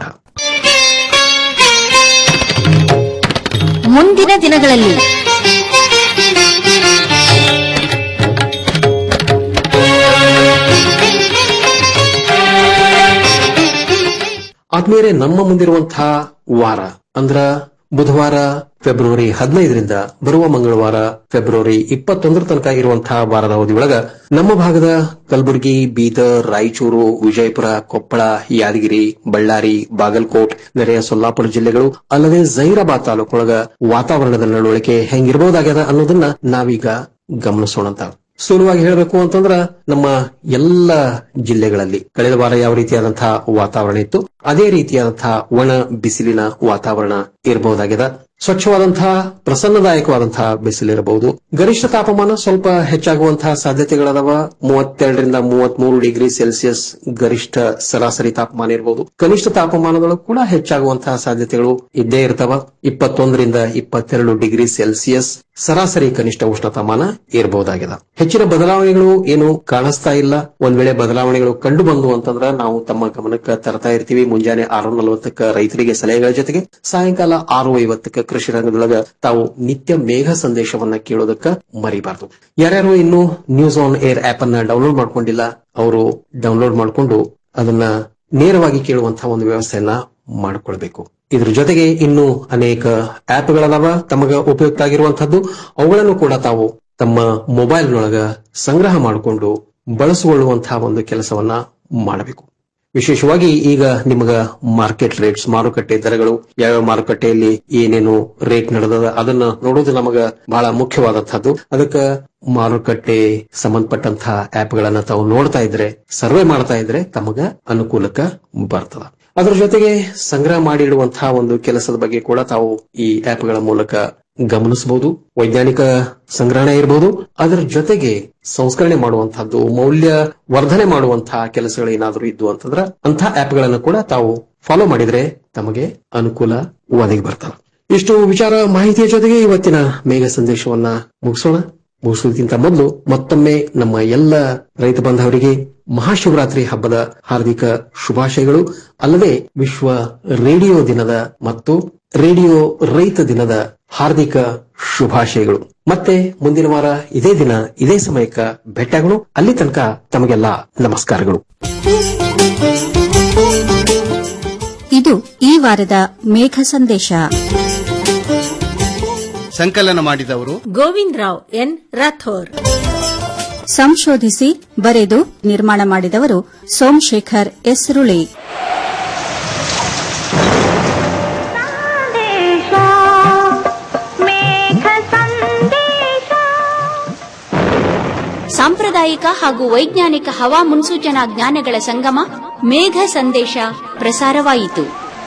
ಮುಂದಿನ ದಿನಗಳಲ್ಲಿ ಆದ್ಮೇಲೆ ನಮ್ಮ ಮುಂದಿರುವಂತಹ ವಾರ ಅಂದ್ರ ಬುಧವಾರ ಫೆಬ್ರವರಿ ಹದಿನೈದರಿಂದ ಬರುವ ಮಂಗಳವಾರ ಫೆಬ್ರವರಿ ಇಪ್ಪತ್ತೊಂದರ ತನಕ ಇರುವಂತಹ ವಾರದ ಅವಧಿಯೊಳಗ ನಮ್ಮ ಭಾಗದ ಕಲಬುರಗಿ ಬೀದರ್ ರಾಯಚೂರು ವಿಜಯಪುರ ಕೊಪ್ಪಳ ಯಾದಗಿರಿ ಬಳ್ಳಾರಿ ಬಾಗಲಕೋಟ್ ನೆರೆಯ ಸೊಲ್ಲಾಪುರ ಜಿಲ್ಲೆಗಳು ಅಲ್ಲದೆ ಜೈರಾಬಾದ್ ತಾಲೂಕೊಳಗ ವಾತಾವರಣದ ನಡವಳಿಕೆ ಹೆಂಗಿರಬಹುದಾಗ್ಯದ ಅನ್ನೋದನ್ನ ನಾವೀಗ ಗಮನಿಸೋಣಂತ ಸ್ಥೂಲವಾಗಿ ಹೇಳಬೇಕು ಅಂತಂದ್ರ ನಮ್ಮ ಎಲ್ಲ ಜಿಲ್ಲೆಗಳಲ್ಲಿ ಕಳೆದ ವಾರ ಯಾವ ರೀತಿಯಾದಂತಹ ವಾತಾವರಣ ಇತ್ತು ಅದೇ ರೀತಿಯಾದಂತಹ ಒಣ ಬಿಸಿಲಿನ ವಾತಾವರಣ ಇರಬಹುದಾಗಿದೆ ಸ್ವಚ್ಛವಾದಂತಹ ಪ್ರಸನ್ನದಾಯಕವಾದಂತಹ ಬಿಸಿಲಿರಬಹುದು ಗರಿಷ್ಠ ತಾಪಮಾನ ಸ್ವಲ್ಪ ಹೆಚ್ಚಾಗುವಂತಹ ಸಾಧ್ಯತೆಗಳದಾವ ಮೂವತ್ತೆರಡರಿಂದ ಮೂವತ್ಮೂರು ಡಿಗ್ರಿ ಸೆಲ್ಸಿಯಸ್ ಗರಿಷ್ಠ ಸರಾಸರಿ ತಾಪಮಾನ ಇರಬಹುದು ಕನಿಷ್ಠ ತಾಪಮಾನದೊಳಗೂ ಕೂಡ ಹೆಚ್ಚಾಗುವಂತಹ ಸಾಧ್ಯತೆಗಳು ಇದ್ದೇ ಇರ್ತಾವ ಇಪ್ಪತ್ತೊಂದರಿಂದ ಇಪ್ಪತ್ತೆರಡು ಡಿಗ್ರಿ ಸೆಲ್ಸಿಯಸ್ ಸರಾಸರಿ ಕನಿಷ್ಠ ಉಷ್ಣತಾಮಾನ ಇರಬಹುದಾಗಿದೆ ಹೆಚ್ಚಿನ ಬದಲಾವಣೆಗಳು ಏನು ಕಾಣಿಸ್ತಾ ಇಲ್ಲ ಒಂದ್ ವೇಳೆ ಬದಲಾವಣೆಗಳು ಕಂಡು ಬಂದು ಅಂತಂದ್ರ ನಾವು ತಮ್ಮ ಗಮನಕ್ಕೆ ತರ್ತಾ ಇರ್ತೀವಿ ಮುಂಜಾನೆ ಆರು ನಲವತ್ತಕ್ಕ ರೈತರಿಗೆ ಸಲಹೆಗಳ ಜೊತೆಗೆ ಸಾಯಂಕಾಲ ಆರು ಐವತ್ತಕ್ಕ ಕೃಷಿ ರಂಗದೊಳಗ ತಾವು ನಿತ್ಯ ಮೇಘ ಸಂದೇಶವನ್ನ ಕೇಳೋದಕ್ಕ ಮರಿಬಾರದು ಯಾರ್ಯಾರು ಇನ್ನು ನ್ಯೂಸ್ ಆನ್ ಏರ್ ಆಪ್ ಅನ್ನ ಡೌನ್ಲೋಡ್ ಮಾಡ್ಕೊಂಡಿಲ್ಲ ಅವರು ಡೌನ್ಲೋಡ್ ಮಾಡಿಕೊಂಡು ಅದನ್ನ ನೇರವಾಗಿ ಕೇಳುವಂತಹ ಒಂದು ವ್ಯವಸ್ಥೆಯನ್ನ ಮಾಡಿಕೊಳ್ಬೇಕು ಇದ್ರ ಜೊತೆಗೆ ಇನ್ನು ಅನೇಕ ಆಪ್ಗಳದಾವ ತಮಗ ಉಪಯುಕ್ತ ಆಗಿರುವಂತಹದ್ದು ಅವುಗಳನ್ನು ಕೂಡ ತಾವು ತಮ್ಮ ಮೊಬೈಲ್ನೊಳಗ ಸಂಗ್ರಹ ಮಾಡಿಕೊಂಡು ಬಳಸಿಕೊಳ್ಳುವಂತಹ ಒಂದು ಕೆಲಸವನ್ನ ಮಾಡಬೇಕು ವಿಶೇಷವಾಗಿ ಈಗ ನಿಮಗ ಮಾರ್ಕೆಟ್ ರೇಟ್ಸ್ ಮಾರುಕಟ್ಟೆ ದರಗಳು ಯಾವ್ಯಾವ ಮಾರುಕಟ್ಟೆಯಲ್ಲಿ ಏನೇನು ರೇಟ್ ನಡೆದದ ಅದನ್ನ ನೋಡೋದು ನಮಗ ಬಹಳ ಮುಖ್ಯವಾದಂತಹದ್ದು ಅದಕ್ಕ ಮಾರುಕಟ್ಟೆ ಸಂಬಂಧಪಟ್ಟಂತಹ ಆಪ್ಗಳನ್ನ ತಾವು ನೋಡ್ತಾ ಇದ್ರೆ ಸರ್ವೆ ಮಾಡ್ತಾ ಇದ್ರೆ ತಮಗ ಅನುಕೂಲಕ್ಕ ಬರ್ತದ ಅದರ ಜೊತೆಗೆ ಸಂಗ್ರಹ ಮಾಡಿಡುವಂತಹ ಒಂದು ಕೆಲಸದ ಬಗ್ಗೆ ಕೂಡ ತಾವು ಈ ಆಪ್ಗಳ ಮೂಲಕ ಗಮನಿಸಬಹುದು ವೈಜ್ಞಾನಿಕ ಸಂಗ್ರಹಣೆ ಇರಬಹುದು ಅದರ ಜೊತೆಗೆ ಸಂಸ್ಕರಣೆ ಮಾಡುವಂತಹದ್ದು ಮೌಲ್ಯ ವರ್ಧನೆ ಮಾಡುವಂತಹ ಕೆಲಸಗಳು ಏನಾದರೂ ಇದ್ದು ಅಂತಂದ್ರ ಅಂತಹ ಆಪ್ಗಳನ್ನು ಕೂಡ ತಾವು ಫಾಲೋ ಮಾಡಿದ್ರೆ ತಮಗೆ ಅನುಕೂಲ ಒದಗಿ ಬರ್ತವೆ ಇಷ್ಟು ವಿಚಾರ ಮಾಹಿತಿಯ ಜೊತೆಗೆ ಇವತ್ತಿನ ಮೇಘ ಸಂದೇಶವನ್ನ ಮುಗಿಸೋಣ ಮುಗಿಸೋದಕ್ಕಿಂತ ಮೊದಲು ಮತ್ತೊಮ್ಮೆ ನಮ್ಮ ಎಲ್ಲ ರೈತ ಬಾಂಧವರಿಗೆ ಮಹಾಶಿವರಾತ್ರಿ ಹಬ್ಬದ ಹಾರ್ದಿಕ ಶುಭಾಶಯಗಳು ಅಲ್ಲದೆ ವಿಶ್ವ ರೇಡಿಯೋ ದಿನದ ಮತ್ತು ರೇಡಿಯೋ ರೈತ ದಿನದ ಹಾರ್ದಿಕ ಶುಭಾಶಯಗಳು ಮತ್ತೆ ಮುಂದಿನ ವಾರ ಇದೇ ದಿನ ಇದೇ ಸಮಯಕ್ಕ ಭೇಟಿಯಾಗೋಣ ಅಲ್ಲಿ ತನಕ ತಮಗೆಲ್ಲ ನಮಸ್ಕಾರಗಳು ಇದು ಈ ವಾರದ ಮೇಘ ಸಂದೇಶ ಸಂಕಲನ ಮಾಡಿದವರು ಗೋವಿಂದ್ ರಾವ್ ಎನ್ ರಾಥೋರ್ ಸಂಶೋಧಿಸಿ ಬರೆದು ನಿರ್ಮಾಣ ಮಾಡಿದವರು ಸೋಮಶೇಖರ್ ಎಸ್ರುಳಿ ಸಾಂಪ್ರದಾಯಿಕ ಹಾಗೂ ವೈಜ್ಞಾನಿಕ ಹವಾ ಮುನ್ಸೂಚನಾ ಜ್ಞಾನಗಳ ಸಂಗಮ ಮೇಘ ಸಂದೇಶ ಪ್ರಸಾರವಾಯಿತು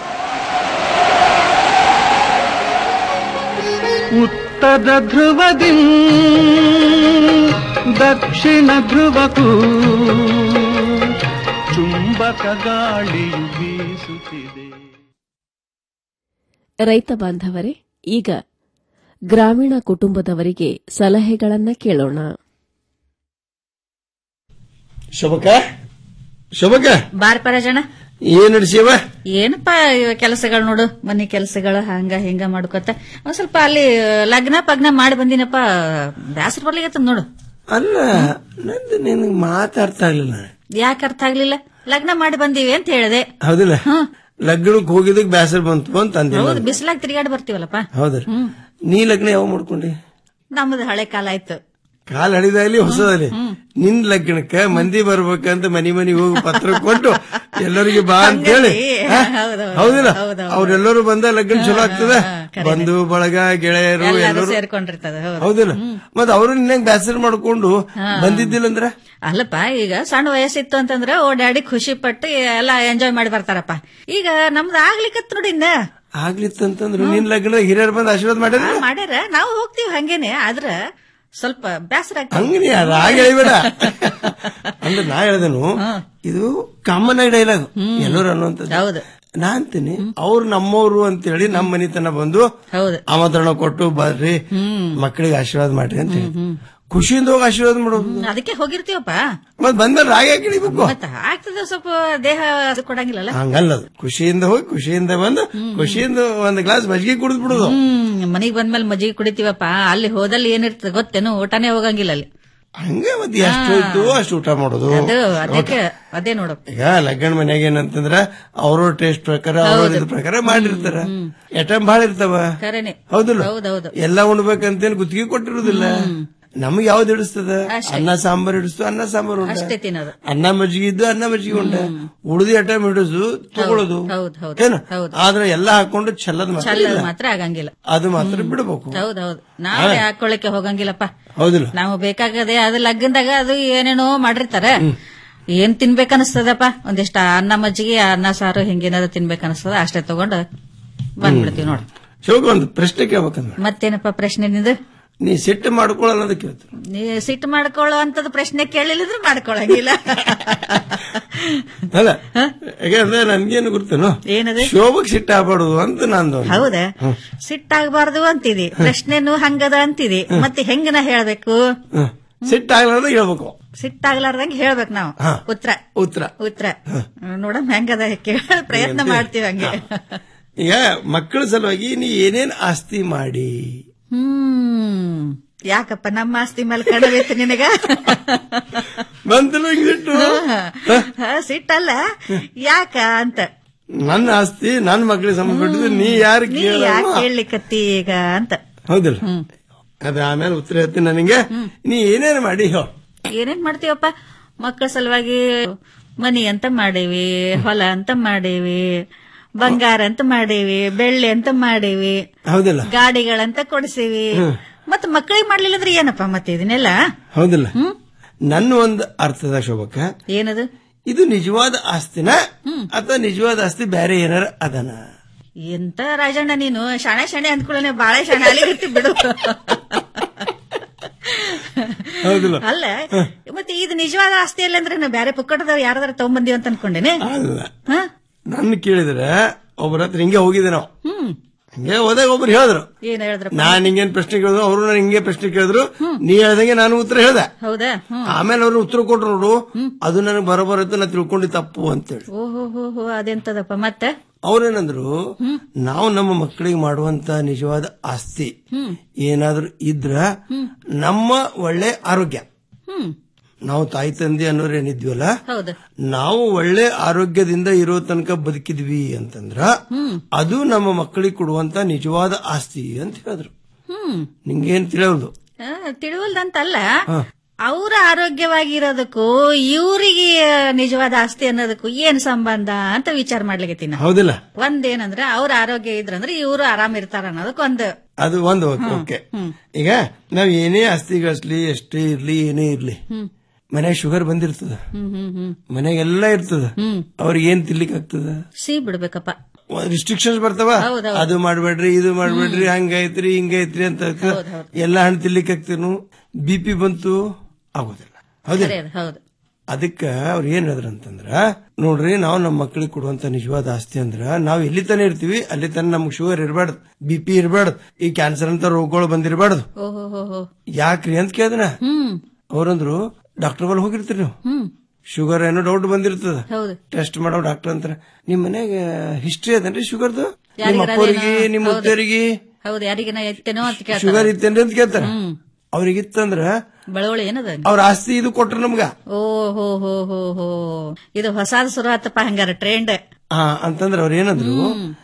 ಉತ್ತರ ಧ್ರುವದಿ ದಕ್ಷಿಣ ಧ್ರುವಕ್ಕೂ ಚುಂಬಕ ಗಾಳಿಯು ಬೀಸುತ್ತಿದೆ ರೈತ ಬಾಂಧವರೇ ಈಗ ಗ್ರಾಮೀಣ ಕುಟುಂಬದವರಿಗೆ ಸಲಹೆಗಳನ್ನ ಕೇಳೋಣ ಶೋಭಕ ಶೋಭಕ ಬಾರ್ ಪರಜಣ ಏನ್ ನಡ್ಸಿವ ಏನಪ್ಪಾ ಇವ ಕೆಲಸಗಳು ನೋಡು ಮನೆ ಕೆಲಸಗಳು ಹಂಗ ಹಿಂಗ ಮಾಡ್ಕೊತ ಒಂದ್ ಸ್ವಲ್ಪ ಅಲ್ಲಿ ಲಗ್ನ ಪಗ್ನ ಮಾಡಿ ಬಂದಿನಪ್ಪ ಬ್ಯಾಸರ ಬರ್ಲಿಗತ್ತ ನೋಡು ಅಲ್ಲ ನಂದು ನಿನಗೆ ಮಾತಾಡ್ತಾ ಇರ್ಲಿಲ್ಲ ಯಾಕೆ ಅರ್ಥ ಆಗ್ಲಿಲ್ಲ ಲಗ್ನ ಮಾಡಿ ಬಂದೀವಿ ಅಂತ ಹೇಳಿದೆ ಹೌದಿಲ್ಲ ಲಗ್ನಕ್ಕೆ ಹೋಗಿದ್ದಕ್ಕೆ ಬೇಸರ ಬಂತು ಅಂತ ಅಂದೆ ಹೌದು ನಾನು. ಬಿಸಿಲಾಗಿ ತಿರುಗಾಡಿ ಬರ್ತೀವಲ್ಲಪ್ಪ ಹೌದ್ರ ನೀ ಲಗ್ನ ಯಾವ ಮಾಡ್ಕೊಂಡಿ ನಮ್ದು ಹಳೆ ಕಾಲ ಆಯ್ತು ಕಾಲ್ ಹಳಿದಾಗ್ಲಿ ಹೊಸದಾಗ್ಲಿ ನಿನ್ ಲಗ್ನಕ್ಕ ಮಂದಿ ಬರ್ಬೇಕಂತ ಮನಿ ಮನಿ ಹೋಗಿ ಪತ್ರ ಕೊಟ್ಟು ಎಲ್ಲರಿಗೆ ಬಾ ಅಂತ ಹೇಳಿ ಹಾ? ಹೌದೌದು. ಹೌದಿಲ್ಲ ಹೌದೌದು. ಅವ್ರೆಲ್ಲರೂ ಬಂದ ಲಗ್ನ ಚಲೋ ಆಗ್ತದ ಬಂಧು ಬಳಗ ಗೆಳೆಯರು ಎಲ್ಲರೂ ಎಲ್ಲರೂ ಸೇರ್ಕೊಂಡಿರ್ತದ ಹೌದು ಹೌದಿಲ್ಲ ಮತ್ ಅವರು ನಿನ್ನಂಗ್ ಬೇಸರ ಮಾಡ್ಕೊಂಡು ಬಂದಿದ್ದಿಲ್ಲ ಅಂದ್ರ ಅಲ್ಲಪ್ಪ ಈಗ ಸಣ್ಣ ವಯಸ್ಸಿತ್ತು ಅಂತಂದ್ರೆ ಓಡಾಡಿ ಖುಷಿ ಪಟ್ಟು ಎಲ್ಲ ಎಂಜಾಯ್ ಮಾಡಿ ಬರ್ತಾರಪ್ಪ ಈಗ ನಮ್ದು ಆಗ್ಲಿಕ್ಕತ್ ನೋಡಿ ಇನ್ನ ಆಗ್ಲಿತ್ತಂತಂದ್ರು ನಿನ್ ಲಗ್ನ ಹಿರಿಯರು ಬಂದು ಆಶೀರ್ವಾದ ಮಾಡಿದ್ರ ಆ, ಮಾಡ್ಯಾರ ನಾವು ಹೋಗ್ತೀವಿ ಹಂಗೇನೆ ಆದ್ರ ಸ್ವಲ್ಪ ಬೇಸರ ಹಂಗ ನೀ ರಾಗ ಹೇಳಿಬೇಡ ಅಂದ್ರೆ ನಾ ಹೇಳ್ದನು ಇದು ಕಾಮನ್ ಆಗಿ ಡೈಲಾಗ್ ಎಲ್ಲರೂ ಅನ್ನುವಂಥದ್ದು ಹೌದು ನಾ ಅಂತೀನಿ ಅವ್ರು ನಮ್ಮವ್ರು ಅಂತ ಹೇಳಿ ನಮ್ಮ ಮನಿತನ ಬಂದು ಆಮಂತ್ರಣ ಕೊಟ್ಟು ಬರ್ರಿ ಮಕ್ಕಳಿಗೆ ಆಶೀರ್ವಾದ ಮಾಡ್ರಿ ಅಂತ ಹೇಳಿ ಖುಷಿಯಿಂದ ಹೋಗಿ ಆಶೀರ್ವಾದ ಮಾಡೋದು ಅದಕ್ಕೆ ಹೋಗಿರ್ತೀವಪ್ಪ ಮತ್ ಬಂದ್ಮೇಲೆ ರಾಗ ಯಾಕೆ ಹಿಡಿಬೇಕು ಮತ್ತ ಆಗ್ತದ ಸ್ವಲ್ಪ ದೇಹ ಅದು ಕೊಡಂಗಿಲ್ಲಲ್ಲ ಹಂಗಲ್ಲ ಅದು. ಖುಷಿಯಿಂದ ಹೋಗಿ ಖುಷಿಯಿಂದ ಬಂದು ಖುಷಿಯಿಂದ ಒಂದ್ ಗ್ಲಾಸ್ ಮಜ್ಜಿಗೆ ಕುಡಿದ್ ಬಿಡುದು ಹ್ಮ್ ಮನಿಗ್ ಬಂದ್ಮೇಲೆ ಮಜ್ಜಿಗೆ ಕುಡಿತೀವಪ್ಪ ಅಲ್ಲಿ ಹೋದಲ್ಲಿ ಏನಿರ್ತದೆ ಗೊತ್ತೇನು ಊಟನೇ ಹೋಗಂಗಿಲ್ಲ ಅಲ್ಲಿ ಹಂಗೆ ಮತ್ತೆ ಎಷ್ಟು ಇತ್ತು ಅಷ್ಟು ಊಟ ಮಾಡೋದು ಅದು ಅದಕ್ಕೆ ಅದೇ ನೋಡು ಈಗ ಲಗ್ನ ಮನ್ಯಾಗ ಏನಂತಂದ್ರ ಅವ್ರವ್ರ ಟೇಸ್ಟ್ ಪ್ರಕಾರ ಅವ್ರವ್ರ ಇದ್ರ ಪ್ರಕಾರ ಮಾಡಿರ್ತಾರ ಐಟಮ್ ಭಾಳ ಇರ್ತಾವ ಖರೇನೆ ಹೌದಿಲ್ಲ ಹೌದೌದು ಎಲ್ಲ ಉಣ್ಬೇಕಂತೇನ್ ಗುತ್ತಿಗೆ ಕೊಟ್ಟಿರುದಿಲ್ಲ ನಮ್ಗೆ ಯಾವ್ದು ಹಿಡಿಸ್ತದ ಅಷ್ಟೇ. ಅನ್ನ ಸಾಂಬಾರ್ ಹಿಡಿಸ್ತು ಅನ್ನ ಸಾಂಬಾರ್ ಉಂಡ ಅಷ್ಟೇ ತಿನ್ನೋದು ಅನ್ನ ಮಜ್ಜಿಗೆ ಇದ್ದು ಅನ್ನ ಮಜ್ಜಿಗೆ ಉಂಡ ಉಳಿದಿ ಐಟಮ್ ಹಿಡಿಸು ತಗೊಳ್ಳೋದು ಹೌದು ಹೌದು ಏನು ಹೌದು ಆದ್ರೆ ಎಲ್ಲ ಹಾಕೊಂಡು ಚೆಲ್ಲದ್ ಮಾತ್ರ ಚಲ್ಲದ್ ಇಲ್ಲ. ಮಾತ್ರ ಆಗಂಗಿಲ್ಲ ಅದು ಮಾತ್ರ ಬಿಡಬೇಕು ಹೌದೌದು ನಾವೇ ಹಾಕೊಳ್ಳಿಕ್ಕೆ ಹೋಗಂಗಿಲ್ಲಪ್ಪ ಹೌದಿಲ್ಲ ನಾವು ಬೇಕಾಗದೆ ಅದು ಲಗ್ನದಾಗ ಅದು ಏನೇನೋ ಮಾಡಿರ್ತಾರ ಏನ್ ತಿನ್ಬೇಕನ್ಸ್ತದಪ್ಪ ಒಂದಿಷ್ಟ ಅನ್ನ ಮಜ್ಜಿಗೆ ಅನ್ನ ಸಾರು ಹಿಂಗೇನಾದ್ರು ತಿನ್ಬೇಕನ್ಸ್ತದ ಅಷ್ಟೇ ತಗೊಂಡು ಬಂದ್ಬಿಡ್ತೀವಿ ನೋಡು ಶಿವಕ ಒಂದು ಪ್ರಶ್ನೆ ಕೇಳ್ಬೇಕಂದ್ರ ಮತ್ತೇನಪ್ಪ ಪ್ರಶ್ನೆ ನಿಂದು ನೀ ಸಿಟ್ಟು ಮಾಡ್ಕೊಳ್ಳಲ್ಲ ಅಂತ ಕೇಳ್ತೀನಿ ನೀ ಸಿಟ್ಟು ಮಾಡ್ಕೊಳ್ಳೋ ಅಂತದ್ ಪ್ರಶ್ನೆ ಕೇಳಿಲ್ಲದ್ರೆ ಮಾಡ್ಕೊಳಂಗಿಲ್ಲ ಅಲ್ಲ ಯಾಕಂದ್ರೆ ನನ್ಗೇನು ಗೊತ್ತೇನು ಏನದು ಶೋಭಕ್ ಸಿಟ್ಟು ಆಗ್ಬಾರ್ದು ಅಂತ ನಂದು ಹೌದಾ ಸಿಟ್ಟಾಗಬಾರ್ದು ಅಂತಿದಿ ಪ್ರಶ್ನೆನು ಹಂಗದ ಅಂತಿದಿ ಮತ್ತೆ ಹೆಂಗ ನಾ ಹೇಳ್ಬೇಕು ಸಿಟ್ಟಾಗ್ಲಾರ್ದ ಹೇಳ್ಬೇಕು ಸಿಟ್ಟಾಗ್ಲಾರ್ದಂಗೆ ಹೇಳ್ಬೇಕು ನಾವು ಹಾ. ಉತ್ತರ ಉತ್ತರ ಉತ್ತರ ನೋಡಮ್ ಹೆಂಗದ ಕೇಳ ಪ್ರಯತ್ನ ಮಾಡ್ತೀವಿ ಹಂಗೆ ಈಗ ಮಕ್ಕಳ ಸಲುವಾಗಿ ನೀ ಏನೇನ್ ಆಸ್ತಿ ಮಾಡಿ ಹ್ಮ್ ಯಾಕಪ್ಪ ನಮ್ಮ ಆಸ್ತಿ ಮೇಲೆ ಕಡಬೇಕು ನಿನಗ ಬಂತಲ್ಲ ಹಿಂಗ್ ಸಿಟ್ಟು ಹಾ, ಸಿಟ್ಟಲ್ಲ ಯಾಕ ಅಂತ ನನ್ನ ಆಸ್ತಿ ನನ್ನ ಮಕ್ಕಳಿಗೆ ಸಂಬಂಧಪಟ್ಟಿದ್ದು ನೀ ಯಾರು ನೀ ಕೇಳ ಯಾಕೆ ಕೇಳಲಿಕ್ಕತ್ತಿ ಈಗ ಅಂತ ಹೌದಿಲ್ಲ ಅದ ಆಮೇಲೆ ಉತ್ತರ ಹೇಳ್ತೀನಿ ನನಗೆ ನೀ ಏನೇನು ಮಾಡಿ ಹೇಳು ಏನೇನ್ ಮಾಡ್ತೀವಪ್ಪ ಮಕ್ಕಳ ಸಲುವಾಗಿ ಮನಿ ಅಂತ ಮಾಡೇವಿ ಹೊಲ ಅಂತ ಮಾಡೇವಿ ಬಂಗಾರ ಅಂತ ಮಾಡೇವಿ ಬೆಳ್ಳಿ ಅಂತ ಮಾಡೇವಿ ಹೌದಿಲ್ಲ ಗಾಡಿಗಳಂತ ಕೊಡಿಸೀವಿ ಮತ್ತ ಮಕ್ಕಳಿಗೆ ಮಾಡ್ಲಿಲ್ಲ ಅಂದ್ರೆ ಏನಪ್ಪ ಮತ್ತೆ ಇದನ್ನೆಲ್ಲ ಹೌದಿಲ್ಲ ನನ್ನ ಒಂದು ಅರ್ಥದ ಶೋಭಕ್ಕ ಏನದು ಇದು ನಿಜವಾದ ಆಸ್ತಿನ ಅಥವಾ ನಿಜವಾದ ಆಸ್ತಿ ಬೇರೆ ಏನಾರ ಅದನ ಎಂತ ರಾಜಣ್ಣ ನೀನು ಶಾಣೆ ಶಾಣೆ ಅಂದ್ಕೊಳ್ಳೆ ಬಾಳೆ ಶಾಣೆ ಅಲ್ಲಿಗತ್ತಿ ಬಿಡು ಹೌದಿಲ್ಲ ಅಲ್ಲ ಮತ್ತೆ ಇದು ನಿಜವಾದ ಆಸ್ತಿ ಅಲ್ಲ ಅಂದ್ರೆ ನಾವು ಬೇರೆ ಪುಕ್ಕಟದವ್ರು ಯಾರಾದ್ರೂ ತಗೊಂಬಂದಿವಿ ಅಂತ ಅನ್ಕೊಂಡೇನೆ ಅಲ್ಲ ಹಾ? ನನ್ನ ಕೇಳಿದ್ರೆ ಒಬ್ಬರ ಹತ್ರ ಹಿಂಗೆ ಹೋಗಿದ್ದೆ ನಾವು ಹ್ಮ್ ಹಿಂಗೆ ಹೋದಾಗ ಒಬ್ರು ಹೇಳಿದ್ರು ಏನ್ ಹೇಳಿದ್ರಪ್ಪ ನಾನ್ ಹಿಂಗೇನ್ ಪ್ರಶ್ನೆ ಕೇಳಿದ್ರು ಅವರು ನಾನು ಹಿಂಗೆ ಪ್ರಶ್ನೆ ಕೇಳಿದ್ರು ನೀ ಹೇಳ್ದಂಗೆ ನಾನು ಉತ್ತರ ಹೇಳ್ದೆ ಹೌದಾ ಹ್ಮ್ ಆಮೇಲೆ ಅವ್ರು ಉತ್ತರ ಕೊಟ್ರು ನೋಡು ಅದು ನನಗೆ ಬರೋಬರತ್ತು ನಾ ತಿಳ್ಕೊಂಡು ತಪ್ಪು ಅಂತೇಳಿ ಓಹೋ ಹೋ ಹೋ ಅದೆಂತದಪ್ಪ ಮತ್ತೆ ಅವ್ರೇನಂದ್ರು ನಾವು ನಮ್ಮ ಮಕ್ಕಳಿಗೆ ಮಾಡುವಂತ ನಿಜವಾದ ಆಸ್ತಿ ಹ್ಮ್ ಏನಾದ್ರೂ ಇದ್ರ ನಮ್ಮ ಒಳ್ಳೆ ಆರೋಗ್ಯ ಹ್ಮ್ ನಾವು ತಾಯಿ ತಂದೆ ಅನ್ನೋರು ಏನಿದ್ವಲ್ಲ ಹೌದು ನಾವು ಒಳ್ಳೆ ಆರೋಗ್ಯದಿಂದ ಇರೋ ತನಕ ಬದುಕಿದ್ವಿ ಅಂತಂದ್ರ ಹ್ಮ್ ಅದು ನಮ್ಮ ಮಕ್ಕಳಿಗೆ ಕೊಡುವಂತ ನಿಜವಾದ ಆಸ್ತಿ ಅಂತ ಹೇಳಿದ್ರು ಹ್ಮ್ ನಿಂಗೇನ್ ತಿಳಿಯೋದು ಆ, ತಿಳಿವಲ್ದಂತಲ್ಲ ಹಾ. ಅವ್ರ ಆರೋಗ್ಯವಾಗಿರೋದಕ್ಕೂ ಇವ್ರಿಗೆ ನಿಜವಾದ ಆಸ್ತಿ ಅನ್ನೋದಕ್ಕೂ ಏನ್ ಸಂಬಂಧ ಅಂತ ವಿಚಾರ ಮಾಡ್ಲಿಕ್ಕೆ ನಾ ಹೌದಿಲ್ಲ ಒಂದೇನಂದ್ರೆ ಅವ್ರ ಆರೋಗ್ಯ ಇದ್ರಂದ್ರೆ ಇವ್ರು ಆರಾಮ್ ಇರ್ತಾರ ಅನ್ನೋದಕ್ಕೆ ಒಂದು ಅದು ಒಂದು ಓಕೆ ಈಗ ನಾವ್ ಏನೇ ಆಸ್ತಿ ಗಳಿಸ್ಲಿ ಎಷ್ಟೇ ಇರ್ಲಿ ಏನೇ ಇರ್ಲಿ ಹ್ಮ್ ಮನೆಗೆ ಶುಗರ್ ಬಂದಿರ್ತದ ಹ್ಮ್ ಹ್ಮ್ ಹ್ಮ್ ಮನೆಗೆಲ್ಲ ಇರ್ತದ ಅವ್ರಿಗೆ ಏನ್ ತಿನ್ಲಿಕ್ಕೆ ಆಗ್ತದ ಸಿಹಿ ಬಿಡ್ಬೇಕಪ್ಪ ರಿಸ್ಟ್ರಿಕ್ಷನ್ಸ್ ಬರ್ತಾವ ಹೌದೌದು. ಅದು ಮಾಡ್ಬೇಡ್ರಿ ಇದು ಮಾಡ್ಬೇಡ್ರಿ ಹಂಗೈತ್ರಿ ಹಿಂಗೈತ್ರಿ ಅಂತ ಎಲ್ಲ ಹಣ್ಣು ತಿನ್ಲಿಕ್ಕೆ ಆಗ್ತೀನು ಬಿ ಪಿ ಬಂತು ಆಗೋದಿಲ್ಲ ಹೌದಿಲ್ಲ ಸರಿ ಅದು, ಹೌದು ಅದಕ್ಕ ಅವ್ರು ಏನ್ ಹೇಳಿದ್ರ ಅಂತಂದ್ರ ನೋಡ್ರಿ ನಾವು ನಮ್ಮ ಮಕ್ಕಳಿಗೆ ಕೊಡುವಂತ ನಿಜವಾದ ಆಸ್ತಿ ಅಂದ್ರ ನಾವ್ ಎಲ್ಲಿ ತನ ಇರ್ತೀವಿ ಅಲ್ಲಿ ತನ ನಮ್ಗೆ ಶುಗರ್ ಇರಬಾರ್ದು ಬಿ ಪಿ ಇರಬಾರ್ದು ಈ ಕ್ಯಾನ್ಸರ್ ಅಂತ ರೋಗಗಳು ಬಂದಿರಬಾರ್ದು ಓಹೋ ಹೋ ಹೋ ಯಾಕ್ರಿ ಅಂತ ಕೇಳಿದ್ನ ಹ್ಮ್ ಅವ್ರಂದ್ರು ಡಾಕ್ಟರ್ ಬಲ್ ಹೋಗಿರ್ತೀರಿ ನೀವು ಹ್ಮ್ ಶುಗರ್ ಏನೋ ಡೌಟ್ ಬಂದಿರ್ತದ ಹೌದು ಟೆಸ್ಟ್ ಮಾಡೋ ಡಾಕ್ಟರ್ ಅಂತಾರ ನಿಮ್ ಮನ್ಯಾಗ ಹಿಸ್ಟ್ರಿ ಅದೇನ್ರಿ ಶುಗರ್ದು ನಿಮ್ಮ ಯಾರಿಗಾರ ಅಪ್ಪವ್ರಿಗೆ ಅದೇನೋ? ನಿಮ್ಮ ಹೌದು. ಮುತ್ತರಿಗೆ ಹೌದು ಯಾರಿಗಿನ ಎತ್ತೇನೋ ಅಂತ ಶುಗರ್ ಕೇಳ್ತಾರೆ ಇತ್ತೇನ್ರಿ ಅಂತ ಕೇಳ್ತಾರ ಅವ್ರಿಗಿತ್ತಂದ್ರ ಬಳವಳಿ ಏನದ ಅವ್ರ ಆಸ್ತಿ ಇದು ಕೊಟ್ರ ನಮ್ಗ ಓ ಹೋ ಹೋ ಹೋ ಹೋ ಇದು ಹೊಸಾದ ಶುರು ಆತಪ್ಪ ಹಂಗಾರ ಟ್ರೆಂಡ್ ಹಾ ಅಂತಂದ್ರ ಅವ್ರ ಏನಂದ್ರು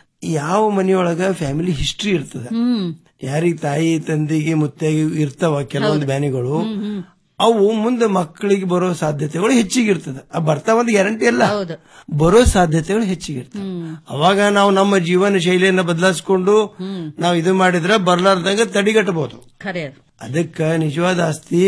ಯಾವ ಮನೆಯೊಳಗ ಫ್ಯಾಮಿಲಿ ಹಿಸ್ಟ್ರಿ ಇರ್ತದ ಹ್ಮ್ ಯಾರಿಗ ತಾಯಿ ತಂದೆಗೆ ಮುತ್ತಾಗಿ ಇರ್ತಾವ ಕೆಲವೊಂದು ಬ್ಯಾನಿಗಳು ಅವು ಮುಂದೆ ಮಕ್ಕಳಿಗೆ ಬರೋ ಸಾಧ್ಯತೆಗಳು ಹೆಚ್ಚಿಗೆ ಇರ್ತದ ಆ ಬರ್ತಾವಂದ್ ಗ್ಯಾರಂಟಿ ಅಲ್ಲ ಬರೋ ಸಾಧ್ಯತೆಗಳು ಹೆಚ್ಚಿಗೆ ಇರ್ತದೆ ಅವಾಗ ನಾವು ನಮ್ಮ ಜೀವನ ಶೈಲಿಯನ್ನ ಬದಲಾಯಿಸ್ಕೊಂಡು ನಾವು ಇದು ಮಾಡಿದ್ರೆ ಬರ್ಲಾರ್ದಂಗ ತಡಿಗಟ್ಟಬಹುದು ಖರೆ ಅದು ಅದಕ್ಕ ನಿಜವಾದ ಆಸ್ತಿ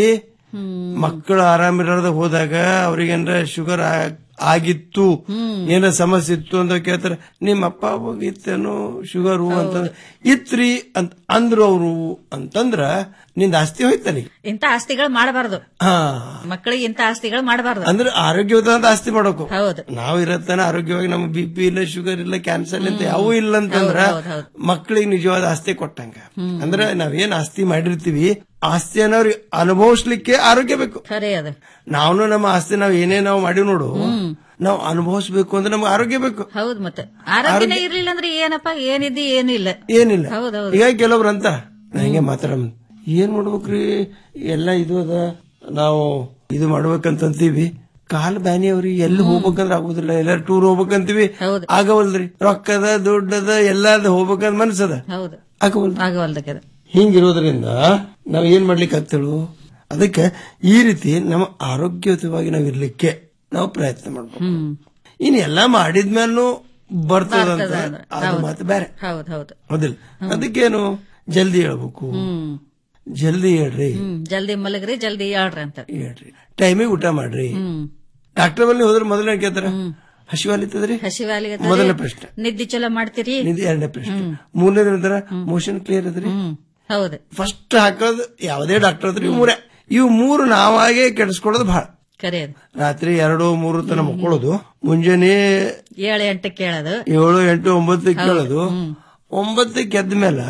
ಮಕ್ಕಳು ಆರಾಮಿರದ ಹೋದಾಗ ಅವ್ರಿಗೇನ್ರ ಶುಗರ್ ಆಗಿತ್ತು ಏನ ಸಮಸ್ಯೆ ಇತ್ತು ಅಂತ ಕೇಳ್ತಾರ ನಿಮ್ಮ ಅಪ್ಪ ಹೋಗಿತ್ತೇನೋ ಶುಗರು ಅಂತಂದ್ರ ಇತ್ರಿ ಅಂತ ಅಂದ್ರು ಅವರು ಅಂತಂದ್ರ ನಿಂದ ಆಸ್ತಿ ಹೋಯ್ತಾನೆ ಇಂತ ಆಸ್ತಿಗಳು ಮಾಡಬಾರ್ದು ಹಾ ಮಕ್ಕಳಿಗೆ ಇಂತ ಆಸ್ತಿಗಳು ಮಾಡಬಾರ್ದು ಅಂದ್ರೆ ಆರೋಗ್ಯವಂತ ಆಸ್ತಿ ಮಾಡಬೇಕು ಹೌದು ನಾವ್ ಇರತ್ತಾನ ಆರೋಗ್ಯವಾಗಿ ನಮ್ಗೆ ಬಿ ಪಿ ಇಲ್ಲ ಶುಗರ್ ಇಲ್ಲ ಕ್ಯಾನ್ಸರ್ ಅಂತ ಯಾವೂ ಇಲ್ಲ ಅಂತಂದ್ರ ಹೌದ್, ಹೌದ್, ಹೌದ್. ಮಕ್ಕಳಿಗೆ ನಿಜವಾದ ಆಸ್ತಿ ಕೊಟ್ಟಂಗ ಅಂದ್ರೆ ನಾವೇನ್ ಆಸ್ತಿ ಮಾಡಿರ್ತೀವಿ ಆಸ್ತಿಯನ್ನ ಅವ್ರಿಗೆ ಅನುಭವಿಸ್ಲಿಕ್ಕೆ ಆರೋಗ್ಯ ಬೇಕು ಖರೆ ಅದು ನಾವು ನಮ್ಮ ಆಸ್ತಿ ನಾವ್ ಏನೇ ನಾವು ಮಾಡಿ ನೋಡು ನಾವು ಅನುಭವಿಸ್ಬೇಕು ಅಂದ್ರೆ ನಮ್ಗೆ ಆರೋಗ್ಯ ಬೇಕು ಹೌದು ಮತ್ತೆ ಆರೋಗ್ಯನೇ ಇರ್ಲಿಲ್ಲ ಅಂದ್ರೆ ಏನಪ್ಪ ಏನಿದ್ದಿ ಏನಿಲ್ಲ ಏನಿಲ್ಲ ಹೌದೌದು ಈಗ ಕೆಲವ್ರು ಅಂತ ನಾ ಹಿಂಗೆ ಮಾತಾಡ ಏನ್ ಮಾಡ್ಬೇಕ್ರಿ ಎಲ್ಲ ಇದು ಅದ ನಾವು ಇದು ಮಾಡ್ಬೇಕಂತೀವಿ ಕಾಲ್ ಬ್ಯಾನಿ ಅವ್ರಿಗೆ ಎಲ್ಲಿ ಹೋಗ್ಬೇಕಂದ್ರ ಆಗುದಿಲ್ಲ ಎಲ್ಲಾರು ಟೂರ್ ಹೋಗ್ಬೇಕಂತೀವಿ ಆಗವಲ್ರಿ ರೊಕ್ಕದ ದುಡ್ಡದ ಎಲ್ಲದ ಹೋಗ್ಬೇಕಂತ ಮನ್ಸದ ಹೌದು ಆಗವಲ್ ಆಗವಲ್ದಕ್ಕೆ ಅದು ಹಿಂಗಿರೋದ್ರಿಂದ ನಾವ್ ಏನ್ ಮಾಡ್ಲಿಕ್ಕೆ ಆಗ್ತೇಳು ಅದಕ್ಕೆ ಈ ರೀತಿ ನಮ್ಮ ಆರೋಗ್ಯಯುತವಾಗಿ ನಾವ್ ಇರ್ಲಿಕ್ಕೆ ನಾವು ಪ್ರಯತ್ನ ಮಾಡ್ಬೇಕು ಇನ್ ಎಲ್ಲಾ ಮಾಡಿದ್ಮೇಲೂ ಬರ್ತದಂತ ಬರ್ತದ ಅದು. ಅದು ಹೌದು. ಮಾತು ಬೇರೆ ಹೌದು ಹೌದು ಹೌದಿಲ್ಲ ಅದಕ್ಕೇನು ಜಲ್ದಿ ಹೇಳ್ಬೇಕು ಹ್ಮ್ ಜಲ್ದಿ ಹೇಳ್ರಿ ಹ್ಮ್ ಜಲ್ದಿ ಮಲಗ್ರಿ ಜಲ್ದಿ ಹೇಳ್ರಿ ಅಂತ ಹೇಳ್ರಿ ಟೈಮಿಗೆ ಊಟ ಮಾಡ್ರಿ ಹ್ಮ್ ಡಾಕ್ಟರ್ ಬಲ್ಲಿ ಹೋದ್ರೆ ಮೊದಲನೇ ಕೇಳ್ತಾರ ಹಸಿವಾಲಿತ್ತದ್ರಿ ಹಸಿವಾಲಿಗೆ ಮೊದಲನೇ ಪ್ರಶ್ನೆ ನಿದ್ದೆ ಚಲೋ ಮಾಡ್ತೀರಿ ನಿಧಿ ಎರಡನೇ ಪ್ರಶ್ನೆ ಮೂರನೇದು ಅಂತಾರ ಮೋಷನ್ ಕ್ಲಿಯರ್ ಅದ್ರಿ ಹೌದು ಫಸ್ಟ್ ಹಾಕೋದು ಯಾವುದೇ ಡಾಕ್ಟರ್ ಅದ್ರಿ ಇವು ಮೂರೇ ಇವು ಮೂರು ನಾವಾಗೆ ಕೆಡಿಸ್ಕೊಳ್ಳೋದು ಬಹಳ ಕರೆ ಅದು ರಾತ್ರಿ ಎರಡು ಮೂರು ತನ ಮಕ್ಕಳೋದು ಮುಂಜಾನೆ ಏಳು ಎಂಟಕ್ಕೆ ಕೇಳೋದು ಏಳು ಎಂಟು ಒಂಬತ್ತಕ್ಕೆ ಕೇಳೋದು ಒಂಬತ್ತಕ್ಕೆ ಎದ್ದ ಮೇಲೆ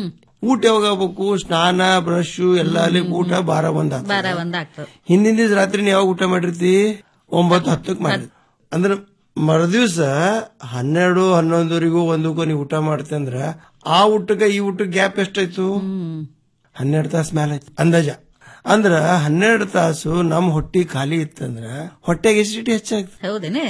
ಊಟ ಯಾವಾಗ ಆಗ್ಬೇಕು ಸ್ನಾನ ಬ್ರಷ್ ಎಲ್ಲ ಅಲ್ಲಿ ಊಟ ಬಾರ ಒಂದ್ ಆಗ್ತದೆ. ಬಾರ ಒಂದ್ ಆಗ್ತದೆ ಹಿಂದಿನ ದಿವಸ ರಾತ್ರಿ ನೀ ಯಾವಾಗ ಊಟ ಮಾಡಿರ್ತಿ ಒಂಬತ್ತು ಹತ್ತಕ್ಕೆ ಮಾಡಿ ಅಂದ್ರೆ ಮರುದಿವ್ಸ ಹನ್ನೆರಡು ಹನ್ನೊಂದವರೆಗೂ ಒಂದಕ್ಕೂ ನೀವು ಊಟ ಮಾಡ್ತೆ ಅಂದ್ರ ಆ ಊಟಕ್ಕೆ ಈ ಊಟಕ್ಕೆ ಗ್ಯಾಪ್ ಎಷ್ಟಾಯ್ತು ಹನ್ನೆರಡು ತಾಸು ಮೇಲೆ ಆಯ್ತು ಅಂದಾಜ ಅಂದ್ರ ಹನ್ನೆರಡು ತಾಸು ನಮ್ ಹೊಟ್ಟಿ ಖಾಲಿ ಇತ್ತಂದ್ರ ಹೊಟ್ಟೆಗೆ ಎಸಿಡಿಟಿ ಹೆಚ್ಚಾಗ್ತದೆ ಹೌದೇನೆ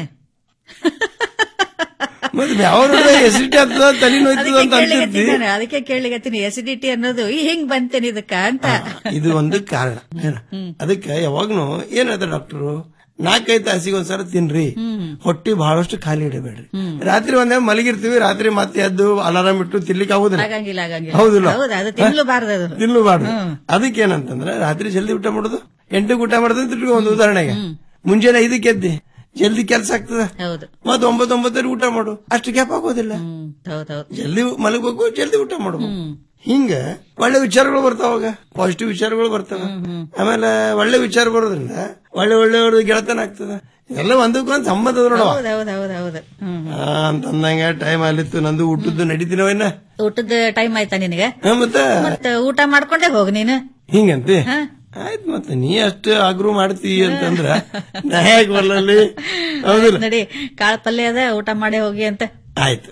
ಮತ್ತೆ ಯಾವ ಎಸಿಡಿಟಿ ಆಗ್ತದ ತಲೆ ನೋಯ್ತದ ಅಂತ ಅದಕ್ಕೆ ಅಂತಿರ್ತಿ ಕೇಳಿಗತ್ತೀನಿ ನಾನು, ಅದಕ್ಕೆ ಕೇಳಿಗತ್ತೀನಿ ಎಸಿಡಿಟಿ ಅನ್ನೋದು ಈ ಹಿಂಗ್ ಬಂತೇನೆ ಇದಕ್ಕ ಅಂತ ಇದು ಒಂದು ಕಾರಣ ಏನ? ಅದಕ್ಕೆ ಯಾವಾಗ್ನು ಏನ್ ಹೇಳ್ತಾರೆ ಡಾಕ್ಟರು ನಾಲ್ಕೈದು ತಾಸಿಗೆ ಒಂದ್ಸಲ ತಿನ್ರಿ ಹೊಟ್ಟಿ ಬಹಳಷ್ಟು ಖಾಲಿ ಇಡಬೇಡ್ರಿ ರಾತ್ರಿ ಒಂದೇ ಮಲಗಿರ್ತೀವಿ ರಾತ್ರಿ ಮತ್ತೆ ಎದ್ದು ಅಲಾರಾಮ್ ಇಟ್ಟು ತಿನ್ಲಿಕ್ಕೆ ಆಗುದಿಲ್ಲ ಆಗಂಗಿಲ್ಲ ಆಗಂಗಿಲ್ಲ ಹೌದಿಲ್ಲ ಹೌದು ಅದು ತಿನ್ಲಬಾರ್ದು ಅದು ತಿನ್ಲಬಾರ್ದು ಅದಕ್ಕೆ ಏನಂತಂದ್ರೆ ರಾತ್ರಿ ಜಲ್ದಿ ಊಟ ಮಾಡೋದು ಎಂಟಕ್ಕೆ ಊಟ ಮಾಡೋದು ಅಂತ ಇಟ್ಕೊ ಒಂದು ಉದಾಹರಣೆಗೆ ಮುಂಜಾನೆ ಐದಕ್ಕೆ ಎದ್ದಿ ಜಲ್ದಿ ಕೆಲಸ ಆಗ್ತದ ಹೌದು ಮತ್ ಒಂಬತ್ತು ಒಂಬತ್ತರಿಗೆ ಊಟ ಮಾಡು ಅಷ್ಟು ಗ್ಯಾಪ್ ಆಗೋದಿಲ್ಲ ಹೌದೌದು ಜಲ್ದಿ ಮಲಗಬೇಕು ಜಲ್ದಿ ಊಟ ಮಾಡ್ಬೇಕು ಹಿಂಗ ಒಳ್ಳೆ ವಿಚಾರಗಳು ಬರ್ತಾವಾಗ ಪಾಸಿಟಿವ್ ವಿಚಾರಗಳು ಬರ್ತಾವ ಆಮೇಲೆ ಒಳ್ಳೆ ವಿಚಾರ ಬರೋದ್ರಿಂದ ಒಳ್ಳೆ ಒಳ್ಳೆ ಗೆಳತನ ಆಗ್ತದ ಎಲ್ಲ ಒಂದಕ್ಕೊಂದು ಸಂಬಂಧ ಅದ ನೋಡವ ಹೌದೌದೌದೌದು ಹ್ಮ್ ಆ, ಅಂತಂದಂಗ ಟೈಮ್ ಅಲ್ಲಿತ್ತು ನಂದು ಊಟದ್ದು ನಡೀತೀನವ ಇನ್ನ ಊಟದ ಟೈಮ್ ಆಯ್ತಾ ನಿನಗೆ ಹಾ, ಮತ್ತೆ ಮತ್ತ ಊಟ ಮಾಡ್ಕೊಂಡೆ ಹೋಗ್ ನೀನು ಹಿಂಗಂತೆ ಆಯ್ತು ಮತ್ತೆ ನೀ ಅಷ್ಟು ಆಗ್ರೂ ಮಾಡ್ತೀ ಅಂತಂದ್ರ ನಾ ಹೇಗ್ ಬರ್ಲಲ್ಲಿ ಹೌದಿಲ್ಲ ನಡಿ ಕಾಳ ಪಲ್ಯ ಅದ ಊಟ ಮಾಡಿ ಹೋಗಿ ಅಂತ ಆಯ್ತು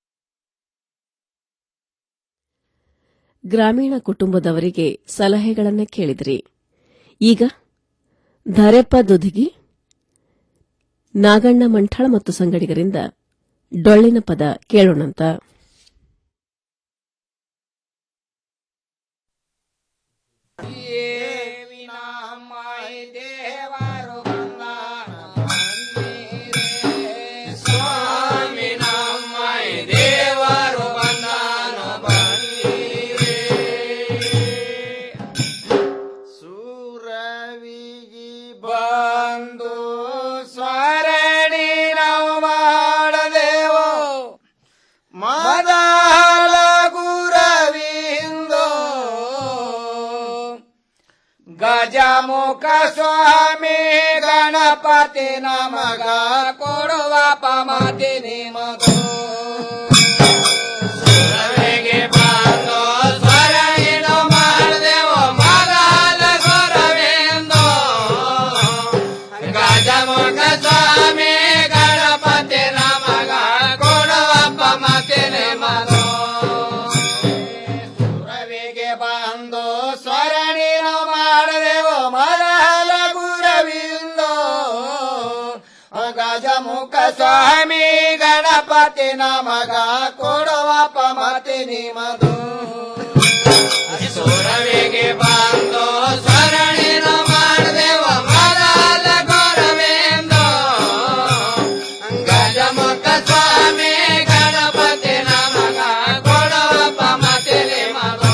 ಗ್ರಾಮೀಣ ಕುಟುಂಬದವರಿಗೆ ಸಲಹೆಗಳನ್ನ ಕೇಳಿದ್ರಿ ಈಗ ಧರೆಪ್ಪ ದುಧಗಿ ನಾಗಣ್ಣ ಮಂಠಾಳ ಮತ್ತು ಸಂಗಡಿಗರಿಂದ ಡೊಳ್ಳಿನ ಪದ ಕೇಳೋಣಂತ ಬಂದು ಸ್ವರಣಿ ನಾವು ಮಾಡದೇವೋ ಮದಾಲ ಗುರವಿಂದೋ ಗಜಮುಖ ಸ್ವಾಮಿ ಗಣಪತಿ ನಮಗ ಕೊಡುವ ಪಮತಿ ನಿಮಗೋ ಸುರವಿಗೆ ಬಂದು ಸ್ವರಣಿನು ಮಾಡ್ದೆವು ಮದಾಲ ಗುರವಿಂದೋ ಗಜಮುಖ ಸ್ವಾಮಿ ಗಣಪತಿ ನಮಗ ಕೊಡುವಪ್ಪ ಮತಿ ನಿಮಗೋ ಸುರವಿಗೆ ಬಂದು ಸ್ವರಣಿನ ಮಾಡದೆವು ಮಲಹಲ ಗುರವಿಂದೋ ಗಜಮುಖ ಸ್ವಾಮಿ ಗಣಪತಿ ನಮಗ ಕೊಡುವಪ್ಪ ಮತಿ ನಿಮದು ಸುರವಿಗೆ ಬಂದು ಸ್ವರಣಿನ ಮಾಡದೆವು ಮಲಹಲ ಗುರವಿಂದೋ ಗಜಮುಖ ಸ್ವಾಮಿ ಗಣಪತಿ ನಮಗ ಕೊಡುವಪ್ಪ ಮತಿ ನಿಮದು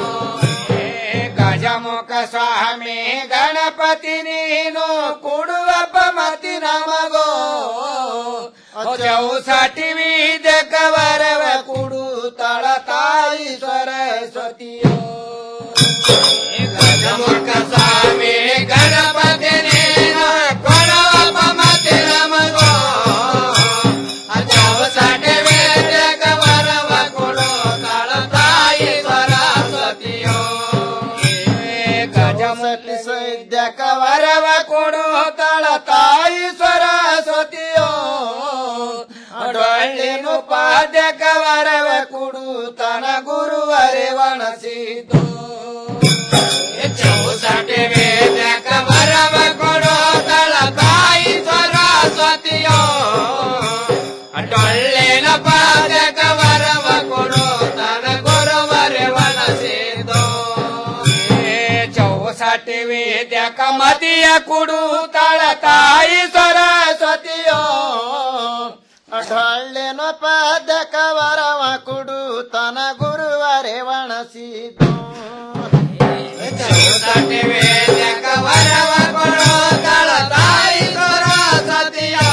ಗಜಮುಖ ಸ್ವಾಮಿ ಗಣಪತಿ ನೀನು ಕೊಡುವಪ್ಪ ಮತಿ ನಮಗೋ ಚೌಸಟಿ ವಿದ್ಯಕ ವರವ ಕುಡು ತಳ ತಾಯಿ ಸರಸ್ವತಿಯೋ ಗಜಮುಖ ಸ್ವಾಮಿ ಗಣಪತಿ ನೀನು ಕೊಡುವಪ್ಪ ಮತಿ ನಮಗೋ ಚೌಸಟಿ ವಿದ್ಯಕ ವರವ ಕುಡು ತಳ ತಾಯಿ ಸರಸ್ವತಿಯೋ ಗಜಮತಿ ಸೈದ್ಯಕ ವರವ ಕೊಡು ತಳ ತಾಯಿ ಸರಸ್ವತಿಯೋ ಡೊಳ್ಳಿನು ಪಾದ್ಯಕ ವರವ ಕೊಡು ತನ ಗುರುವರೆ ವಣಸಿದು ಚೌಸಟಿ ವೇದ್ಯಕ ವರವ ಕೊಡು ತಳ ತಾಯಿ ಸರಸ್ವತಿಯೋ ಡೊಳ್ಳಿನ ಪಾದ್ಯಕ ವರವ ಕೊಡು ತನ ಗುರುವರೆ ವಣಸಿದು ಚೌಸಟಿ ವೇದ್ಯಕ ಮತಿಯ ಕುಡು ತಳ ತಾಯಿ ಸರಸ್ವತಿಯೋ ಡೊಳ್ಳಿನ ಪಾದಕ ವರವ ಕುಡು ತನ ಗುರುವರೆ ವಣಸಿದು ಚೌಸಟಿ ವೇದ್ಯಕ ವರವ ಕೊಡು ತಳ ತಾಯಿ ಸರಸ್ವತಿಯೋ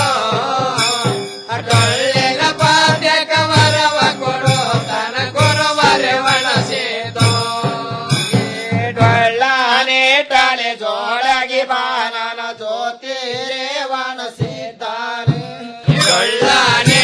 ಡೊಳ್ಳಿನ ಪಾದ್ಯಕ ವರವ ಕೊಡು ತನ ಗುರುವರೆ ವಣಸಿದು ಡೊಳ್ಳಾನೆ ಟಳೆ ಜೋಡಗಿ ಬಾನನ ಜೋತಿರೆ ವಣಸಿದ್ದಾನೆ ಡೊಳ್ಳಾನೆ